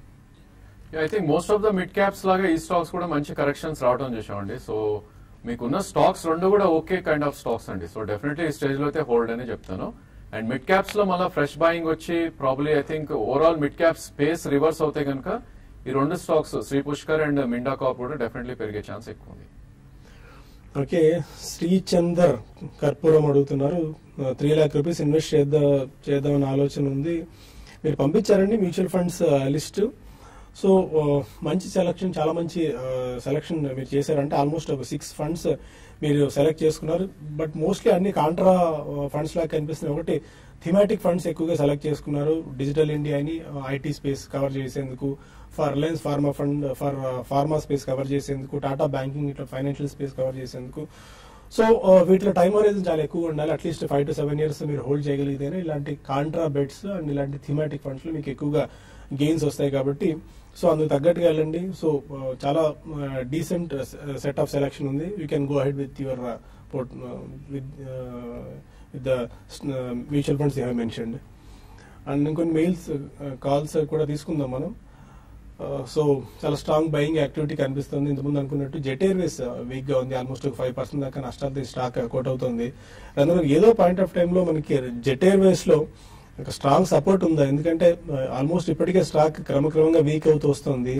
S3: I think most of the mid caps లాగా ఈ stocks కూడా మంచి కరెక్షన్స్ రావడం చూసామండి సో మీకున్న స్టాక్స్ రెండు కూడా ఓకే కైండ్ ఆఫ్ స్టాక్స్ అండి సో డెఫినెట్లీ ఈ స్టేజ్ లో అయితే హోల్డ్ అని చెప్తాను అండ్ మిడ్ క్యాప్స్ లో మళ్ళీ ఫ్రెష్ బాయింగ్ వచ్చి probably I think overall mid cap space reverse అవుతే కనుక ఈ రెండు stocks Shri Pushkar and Minda corp కూడా డెఫినెట్లీ పెరిగే ఛాన్స్ ఎక్కువ ఉంది
S1: ఓకే శ్రీచందర్ కర్పూరం అడుగుతున్నారు త్రీ లాక్ రూపీస్ ఇన్వెస్ట్ చేద్దాం చేద్దామని ఆలోచన ఉంది మీరు పంపించారండి మ్యూచువల్ ఫండ్స్ లిస్ట్ సో మంచి సెలక్షన్ చాలా మంచి సెలక్షన్ మీరు చేశారంటే ఆల్మోస్ట్ ఒక సిక్స్ ఫండ్స్ మీరు సెలెక్ట్ చేసుకున్నారు బట్ మోస్ట్లీ అన్ని కాంట్రా ఫండ్స్ లాగా కనిపిస్తున్నాయి ఒకటి థిమాటిక్ ఫండ్స్ ఎక్కువగా సెలెక్ట్ చేసుకున్నారు డిజిటల్ ఇండియాని ఐటీ స్పేస్ కవర్ చేసేందుకు for Reliance pharma fund for pharma space cover చేసేందుకు టాటా బ్యాంకింగ్ ఇట్లా ఫైనాన్షియల్ స్పేస్ కవర్ చేసేందుకు సో వీటిలో టైం అనేది చాలా ఎక్కువ ఉండాలి at least five to seven years మీరు హోల్డ్ చేయగలిగితేనే ఇలాంటి కాంట్రా బెట్స్ అండ్ ఇలాంటి థిమాటిక్ ఫండ్స్ లో మీకు ఎక్కువగా గెయిన్స్ వస్తాయి కాబట్టి సో అందుకు తగ్గట్టుగా వెళ్ళండి సో చాలా డీసెంట్ సెట్ ఆఫ్ సెలెక్షన్ ఉంది you can go head with your port with with the mutual funds you have mentioned and ఇంకొన్ని మెయిల్స్ కాల్స్ కూడా తీసుకుందాం మనం సో చాలా స్ట్రాంగ్ బయింగ్ యాక్టివిటీ కనిపిస్తుంది ఇంతకుముందు అనుకున్నట్టు జెట్ ఎయిర్వేస్ వీక్ గా ఉంది ఆల్మోస్ట్ ఒక ఫైవ్ పర్సెంట్ దాకా నష్టాలతో స్టాక్ కోట్ అవుతుంది అందులో ఏదో పాయింట్ ఆఫ్ టైంలో మనకి జెట్ ఎయిర్వేస్ లో ఒక స్ట్రాంగ్ సపోర్ట్ ఉందా ఎందుకంటే ఆల్మోస్ట్ ఇప్పటికే స్టాక్ క్రమక్రమంగా వీక్ అవుతూ వస్తుంది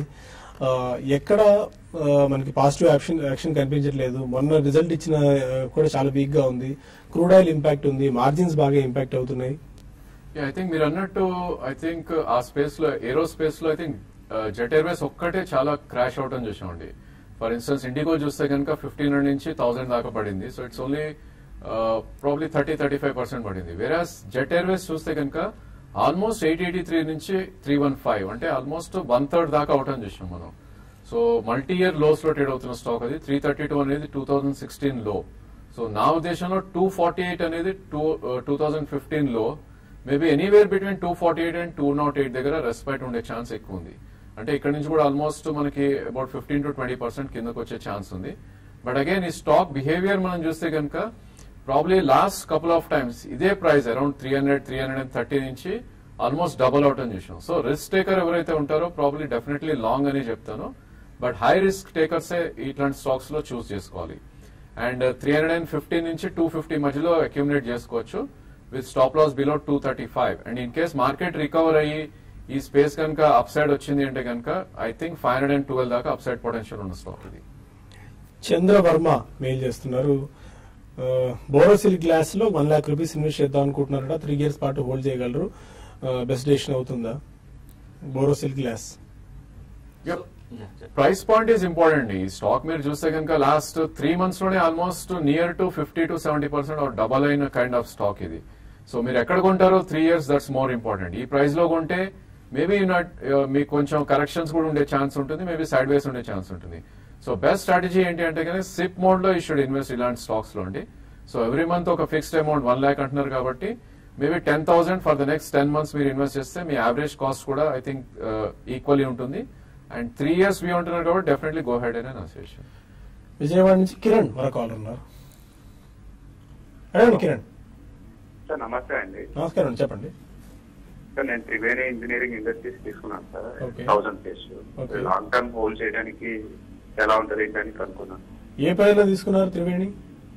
S1: ఎక్కడ మనకి పాజిటివ్ యాక్షన్ యాక్షన్ కనిపించట్లేదు మొన్న రిజల్ట్ ఇచ్చిన కూడా చాలా వీక్ గా ఉంది క్రూడ్ ఆయిల్ ఇంపాక్ట్ ఉంది మార్జిన్స్ బాగా ఇంపాక్ట్ అవుతున్నాయి
S3: ఐ థింక్ మీరు అన్నట్టు ఐ థింక్ ఆ స్పేస్ లో ఏరో స్పేస్ లో ఐ థింక్ జెట్ ఎయిర్వేస్ ఒక్కటే చాలా క్రాష్ అవటం చూసామండి ఫర్ ఇన్స్టెన్స్ ఇండిగో చూస్తే కనుక ఫిఫ్టీన్ హండ్రెడ్ నుంచి థౌసండ్ దాకా పడింది so it's only probably thirty thirty five percent పడింది వేరాస్ జెట్ ఎయిర్వేస్ చూస్తే కనుక ఆల్మోస్ట్ ఎయిట్ ఎయిటీ త్రీ నుంచి త్రీ వన్ ఫైవ్ అంటే ఆల్మోస్ట్ వన్ థర్డ్ దాకా అవటం చూసాం మనం సో మల్టీ ఇయర్ లోస్ లో ట్రేడ్ అవుతున్న స్టాక్ అది త్రీ థర్టీ టూ అనేది టూ థౌసండ్ సిక్స్టీన్ లో సో నా ఉద్దేశంలో టూ ఫార్టీ ఎయిట్ అనేది టూ టూ థౌసండ్ ఫిఫ్టీన్ లో maybe anywhere between two forty eight and two naught eight దగ్గర రెస్పెక్ట్ ఉండే ఛాన్స్ ఎక్కువ ఉంది అంటే ఇక్కడ నుంచి కూడా ఆల్మోస్ట్ మనకి about fifteen to twenty percent కిందకు వచ్చే ఛాన్స్ ఉంది బట్ అగైన్ ఈ స్టాక్ బిహేవియర్ మనం చూస్తే కనుక probably last couple of times ఇదే price around three hundred three hundred and thirty నుంచి ఆల్మోస్ట్ డబల్ అవుట్ అని చూసాం సో రిస్క్ టేకర్ ఎవరైతే ఉంటారో ప్రాబ్లీ డెఫినెట్లీ లాంగ్ అని చెప్తాను బట్ హై రిస్క్ టేకర్సే ఇట్లాంటి స్టాక్స్ లో చూస్ చేసుకోవాలి and three hundred and fifty నుంచి టూ ఫిఫ్టీ మధ్యలో అక్యూమిలేట్ చేసుకోవచ్చు with stop loss below two thirty five and in case market recover అయ్యి ఈ స్పేస్ కనుక అప్ సైడ్ వచ్చింది అంటే కనుక I think five hundred and twelve దాకా అప్ సైడ్ పొటెన్షియల్ ఉన్న స్టాక్ ఇది
S1: చంద్రవర్మ మెయిల్ చేస్తున్నారు బోరోసిల్ గ్లాస్ లో వన్ లాక్ రూపీస్ ఇన్వెస్ట్ చేద్దాం అనుకుంటున్నారట త్రీ ఇయర్స్ పాటు హోల్డ్ చేయగలరు బెస్ట్ డెసిషన్ అవుతుందా Borosil glass
S3: price point is important ఈ స్టాక్ మీరు చూస్తే కనుక లాస్ట్ త్రీ మంత్స్ లోనే almost near to fifty to seventy percent double అయిన కైండ్ ఆఫ్ స్టాక్ ఇది సో మీరు ఎక్కడ కొంటారో three years that's more important ఈ ప్రైస్ లో కొంటే మేబీ నాట్ మీకు కొంచెం కరెక్షన్స్ కూడా ఉండే ఛాన్స్ ఉంటుంది మేబీ సైడ్ వేస్ ఉండే ఛాన్స్ ఉంటుంది సో బెస్ట్ స్ట్రాటజీ ఏంటి అంటే కానీ సిప్ మోడ్ లో ఈ షుడ్ ఇన్వెస్ట్ ఇలాంటి స్టాక్స్ లో అండి సో ఎవ్రీ మంత్ ఒక ఫిక్స్డ్ అమౌంట్ వన్ ల్యాక్ అంటున్నారు కాబట్టి maybe ten thousand for the next ten months మీరు ఇన్వెస్ట్ చేస్తే మీ యావరేజ్ కాస్ట్ కూడా ఐ థింక్ ఈక్వల్లీ ఉంటుంది అండ్ త్రీ ఇయర్స్ వ్యూ ఉంటున్నారు కాబట్టి డెఫినెట్లీ గో హెడ్ అనే నా సజెషన్
S1: విజయవాడ నుంచి కిరణ్ మరో కాల్ ఉన్నారు అడగండి కిరణ్
S12: సార్ నమస్తే అండి
S1: నమస్కారం అండి చెప్పండి
S12: సార్ నేను త్రివేణి ఇంజనీరింగ్ ఇండస్ట్రీస్ తీసుకున్నాను sir
S1: Okay.
S12: Thousand case
S1: Okay.
S12: Long term hold చేయడానికి ఎలా ఉంటుంది ఏంటని కనుక్కున్నాను
S1: ఏ పేరులో తీసుకున్నారు Triveni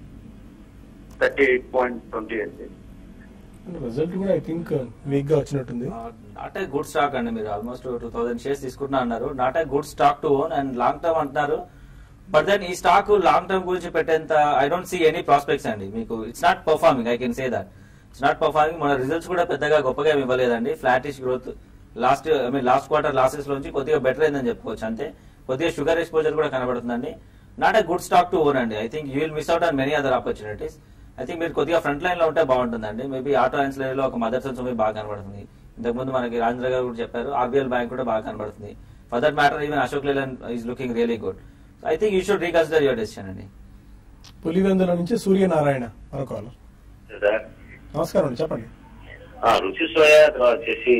S12: thirty eight point twenty eight
S1: result కూడా ఐ థింక్ వీక్ గా వచ్చినట్టుంది
S2: నాట్ ఏ గుడ్ స్టాక్ అండి మీరు ఆల్మోస్ట్ టూ థౌసండ్ షేర్స్ తీసుకుంటున్నా అన్నారు not a good stock to own and long term అంటున్నారు బట్ దెన్ ఈ స్టాక్ లాంగ్ టర్మ్ గురించి పెట్టేంత I don't see any prospects అండి మీకు it's not performing I can say that it's not performing మన results కూడా పెద్దగా గొప్పగా ఏమి ఇవ్వలేదండి flattish growth last I mean last quarter losses లోంచి కొద్దిగా బెటర్ అయిందని చెప్పుకోవచ్చు అంతే కొద్దిగా షుగర్ ఎక్స్పోజర్ కూడా కనబడుతుందండి not a good stock to own అండి I think you will miss out on many other opportunities I think మీరు కొద్దిగా ఫ్రంట్ లైన్ లో ఉంటే బాగుంటుందండి మేబీ ఆటో ఆన్సిలరీ లో ఒక మదర్ సన్స్ మూవీ బాగా కనబడుతుంది ఇంతకుముందు మనకి రాజేంద్ర గారు కూడా చెప్పారు ఆర్బీఎల్ బ్యాంక్ కూడా బాగా కనబడుతుంది for that matter even Ashok Leyland is looking really good I think you should reconsider your decision అండి
S1: పులివెందుల నుంచి సూర్యనారాయణ మరో కాలర్
S13: సార్
S1: నమస్కారం అండి చెప్పండి
S13: ఆ, రుచి సోయా తర్వాత వచ్చేసి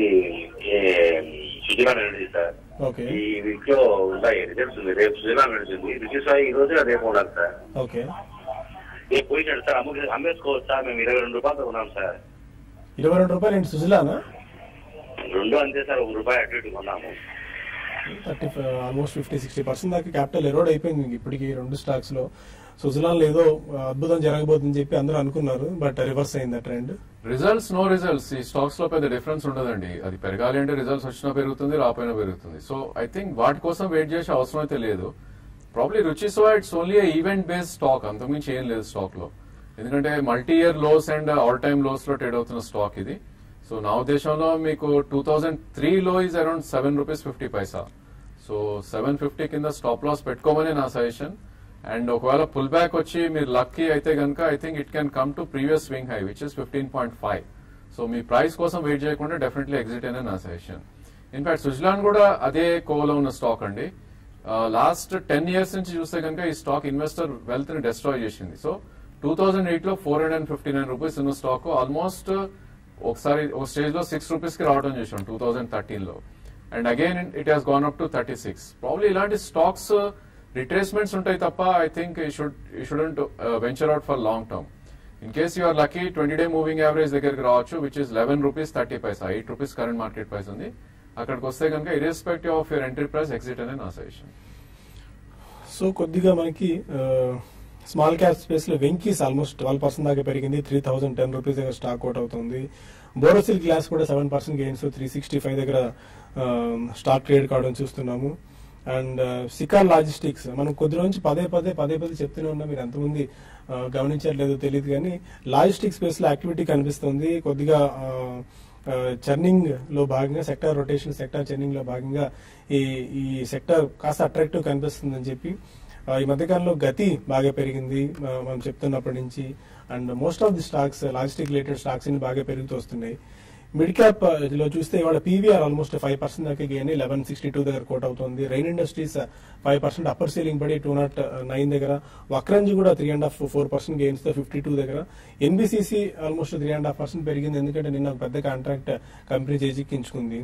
S13: సుజలాన్ ఎనర్జీ సార్
S1: ఓకే
S13: ఈ వీక్ లో ఉన్నాయి రిజల్ట్స్ ఉంది రేపు సుజలాన్ ఎనర్జీ ఉంది రుచి సోయా ఈ రోజు రేపు ఉండాలి సార్
S1: ఓకే
S13: రేపు పోయినాడు సార్ అమ్ము అమ్మేసుకోవచ్చు సార్ మేము ఇరవై రెండు రూపాయలతో ఉన్నాం సార్
S1: ఇరవై రెండు రూపాయలు ఏంటి సుజలానా
S13: రెండు అంతే సార్ ఒక రూపాయి అటు ఇటు కొన్నాము
S1: thirty almost fifty sixty percent దాకా క్యాపిటల్ ఎరోడ్ అయిపోయింది ఇంక ఇప్పటికి ఈ రెండు స్టాక్స్ లో సుజలాన్ ఏదో అద్భుతం జరగబోతుందని చెప్పి అందరూ అనుకున్నారు బట్ రివర్స్ అయింది ఆ ట్రెండ్
S3: రిజల్ట్స్ నో రిజల్ట్స్ ఈ స్టాక్స్ లో పెద్ద డిఫరెన్స్ ఉండదండి అది పెరగాలి అంటే రిజల్ట్స్ వచ్చినా పెరుగుతుంది రాపోయినా పెరుగుతుంది సో ఐ థింక్ వాటి కోసం వెయిట్ చేసే అవసరం అయితే లేదు probably Ruchi so it's only event based stock అంతకుమించి ఏం లేదు స్టాక్ లో ఎందుకంటే multi year lows and all time lows లో ట్రేడ్ అవుతున్న స్టాక్ ఇది సో నా ఉద్దేశంలో మీకు టూ థౌజండ్ త్రీ లో is around seven rupees fifty paisa so seven fifty కింద స్టాప్ లాస్ పెట్టుకోమని నా సజెషన్ అండ్ ఒకవేళ పుల్ బ్యాక్ వచ్చి మీరు లక్కీ అయితే కనుక I think it can come to previous swing high which is fifteen point five so మీ ప్రైస్ కోసం వెయిట్ చేయకుండా డెఫినెట్లీ ఎగ్జిట్ అయినా నా సజెషన్ ఇన్ఫాక్ట్ సుజలాన్ కూడా అదే కోలో ఉన్న స్టాక్ అండి లాస్ట్ టెన్ ఇయర్స్ నుంచి చూస్తే కనుక ఈ స్టాక్ ఇన్వెస్టర్ వెల్త్ ని డెస్ట్రాయ్ చేసింది సో టూ థౌసండ్ ఎయిట్ లో four hundred and fifty nine rupees ఉన్న స్టాక్ ఆల్మోస్ట్ ఒకసారి ఒక స్టేజ్ లో సిక్స్ రూపీస్ కి రావడం చేసాం టూ థౌసండ్ థర్టీన్ లో and again it has gone up to thirty six probably ఇలాంటి స్టాక్స్ రిట్రేస్మెంట్స్ ఉంటాయి తప్ప I think you should you shouldn't venture out for long term in case you're lucky twenty day moving average దగ్గరికి రావచ్చు which is eleven rupees thirty paisa eight rupees current market price ఉంది అక్కడికి వస్తే కనుక irrespective of your entry price exit అనే నా suggestion
S1: so కొద్దిగా మనకి స్మాల్ క్యాప్ స్పేస్ లో వెంకీస్ ఆల్మోస్ట్ ట్వెల్వ్ పర్సెంట్ దాకా పెరిగింది త్రీ థౌసండ్ టెన్ రూపీస్ దగ్గర స్టాక్ అవుట్ అవుతుంది బోరోసిల్ గ్లాస్ కూడా seven percent gains three sixty five దగ్గర స్టాక్ ట్రేడ్ కావడం చూస్తున్నాము అండ్ సికార్ లాజిస్టిక్స్ మనం కొద్ది రోజు పదే పదే పదే పదే చెప్తూనే ఉన్నాం మీరు ఎంతమంది ఆ, గమనించట్లేదో తెలియదు కానీ లాజిస్టిక్ స్పేస్ లో యాక్టివిటీ కనిపిస్తుంది కొద్దిగా చర్నింగ్ లో భాగంగా సెక్టర్ రొటేషన్ సెక్టర్ చర్నింగ్ లో భాగంగా ఈ ఈ సెక్టర్ కాస్త అట్రాక్టివ్ కనిపిస్తుందని చెప్పి ఆ, ఈ మధ్యకాలంలో గతి బాగా పెరిగింది ఆ, మనం చెప్తున్నప్పటి నుంచి and most of the stocks logistic related stocks ని బాగా పెరుగుతూ వస్తున్నాయి మిడ్ క్యాప్ లో చూస్తే ఇవాళ పీవీఆర్ ఆల్మోస్ట్ ఫైవ్ పర్సెంట్ దాకా గెయిన్ లెవెన్ సిక్స్టీ టూ దగ్గర కోట్ అవుతుంది Rain industries five percent upper ceiling పడి టూ నాట్ నైన్ దగ్గర వక్రంజి కూడా three and half four percent gains తో ఫిఫ్టీ టూ దగ్గర NBCC almost three and half percent పెరిగింది ఎందుకంటే నిన్న ఒక పెద్ద కాంట్రాక్ట్ కంపెనీ చేజిక్కించుకుంది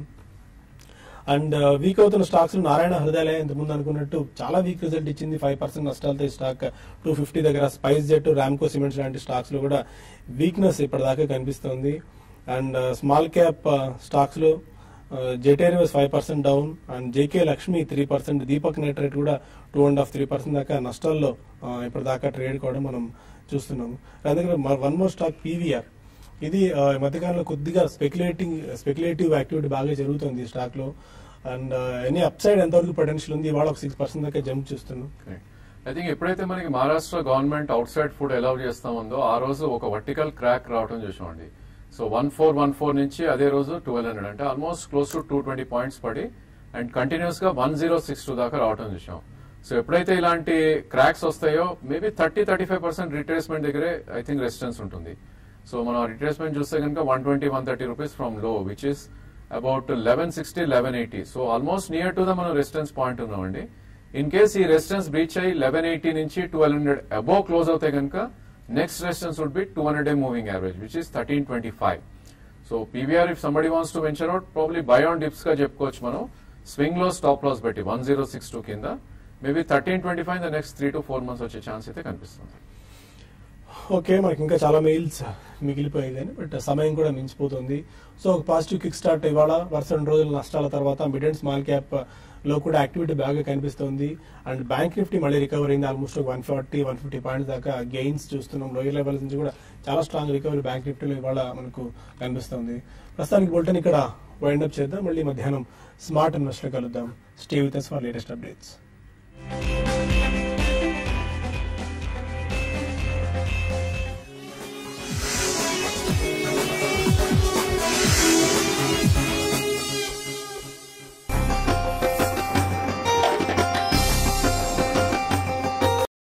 S1: అండ్ వీక్ అవుతున్న స్టాక్స్ నారాయణ హృదయాలయ ఇంతకుముందు అనుకున్నట్టు చాలా వీక్ రిజల్ట్ ఇచ్చింది ఫైవ్ పర్సెంట్ నష్టాలతో ఈ స్టాక్ టూ ఫిఫ్టీ దగ్గర స్పైస్ జెట్ రామ్కో సిమెంట్స్ లాంటి స్టాక్స్ లో కూడా వీక్నెస్ ఇప్పటిదాకా కనిపిస్తుంది అండ్ స్మాల్ క్యాప్ స్టాక్స్ లో జెటేరియస్ five percent down and JK Lakshmi three percent Deepak నెట్ కూడా two and half three percent దాకా నష్టాల్లో ఆ, ఇప్పటిదాకా ట్రేడ్ కావడం మనం చూస్తున్నాము అందుకని వన్ మోర్ స్టాక్ పీవీఆర్ ఇది ఆ, ఈ మధ్యకాలంలో కొద్దిగా స్పెక్యులేటింగ్ స్పెక్యులేటివ్ యాక్టివిటీ బాగా జరుగుతుంది ఈ స్టాక్ లో అండ్ ఎనీ అప్ సైడ్ ఎంతవరకు పొటెన్షియల్ ఉంది ఇవాళ ఒక సిక్స్ పర్సెంట్ దాకా జంప్ చూస్తున్నాం
S3: ఐ థింక్ ఎప్పుడైతే మనకి Maharashtra government outside food allow చేస్తా ఉందో ఆ రోజు ఒక వర్టికల్ క్రాక్ రావడం చూసామండి so one four one four నుంచి అదే రోజు ట్వెల్వ్ హండ్రెడ్ అంటే almost close to two twenty points పడి అండ్ కంటిన్యూస్ గా వన్ జీరో సిక్స్ టూ దాకా రావడం చూసాం సో ఎప్పుడైతే ఇలాంటి క్రాక్స్ వస్తాయో maybe thirty thirty five percent retracement దగ్గరే ఐ థింక్ రెసిస్టెన్స్ ఉంటుంది సో మనం రిట్రేస్మెంట్ చూస్తే కనుక one twenty one thirty rupees from low which is about eleven sixty eleven eighty so almost near to the మనం resistance point ఉన్నామండి in case ఈ resistance breach అయ్యి eleven eighty నుంచి twelve hundred above close అవుతాయి కనుక next resistance would be two hundred day moving average which is thirteen twenty five so PVR if somebody wants to venture out probably buy on dips గా చెప్పుకోవచ్చు మనం swing లో stop loss పెట్టి one zero six two కింద maybe thirteen twenty five the next three to four months వచ్చే chance అయితే కనిపిస్తుంది
S1: okay మనకి ఇంకా చాలా మెయిల్స్ మిగిలిపోయాయి కానీ బట్ సమయం కూడా మించిపోతుంది సో ఒక పాజిటివ్ కిక్ స్టార్ట్ ఇవాళ వరుస రెండు రోజుల నష్టాల తర్వాత మిడ్ అండ్ స్మాల్ క్యాప్ లో కూడా యాక్టివిటీ బాగా కనిపిస్తుంది అండ్ బ్యాంక్ నిఫ్టీ మళ్ళీ రికవర్ అయింది almost one forty one fifty points దాకా గెయిన్స్ చూస్తున్నాం లోయర్ లెవెల్స్ నుంచి కూడా చాలా స్ట్రాంగ్ రికవరీ బ్యాంక్ నిఫ్టీలో ఇవాళ మనకు కనిపిస్తుంది ప్రస్తుతానికి బులెటిన్ ఇక్కడ వైండ్ అప్ చేద్దాం మళ్ళీ మధ్యాహ్నం స్మార్ట్ ఇన్వెస్టర్ కలుద్దాం stay with for latest updates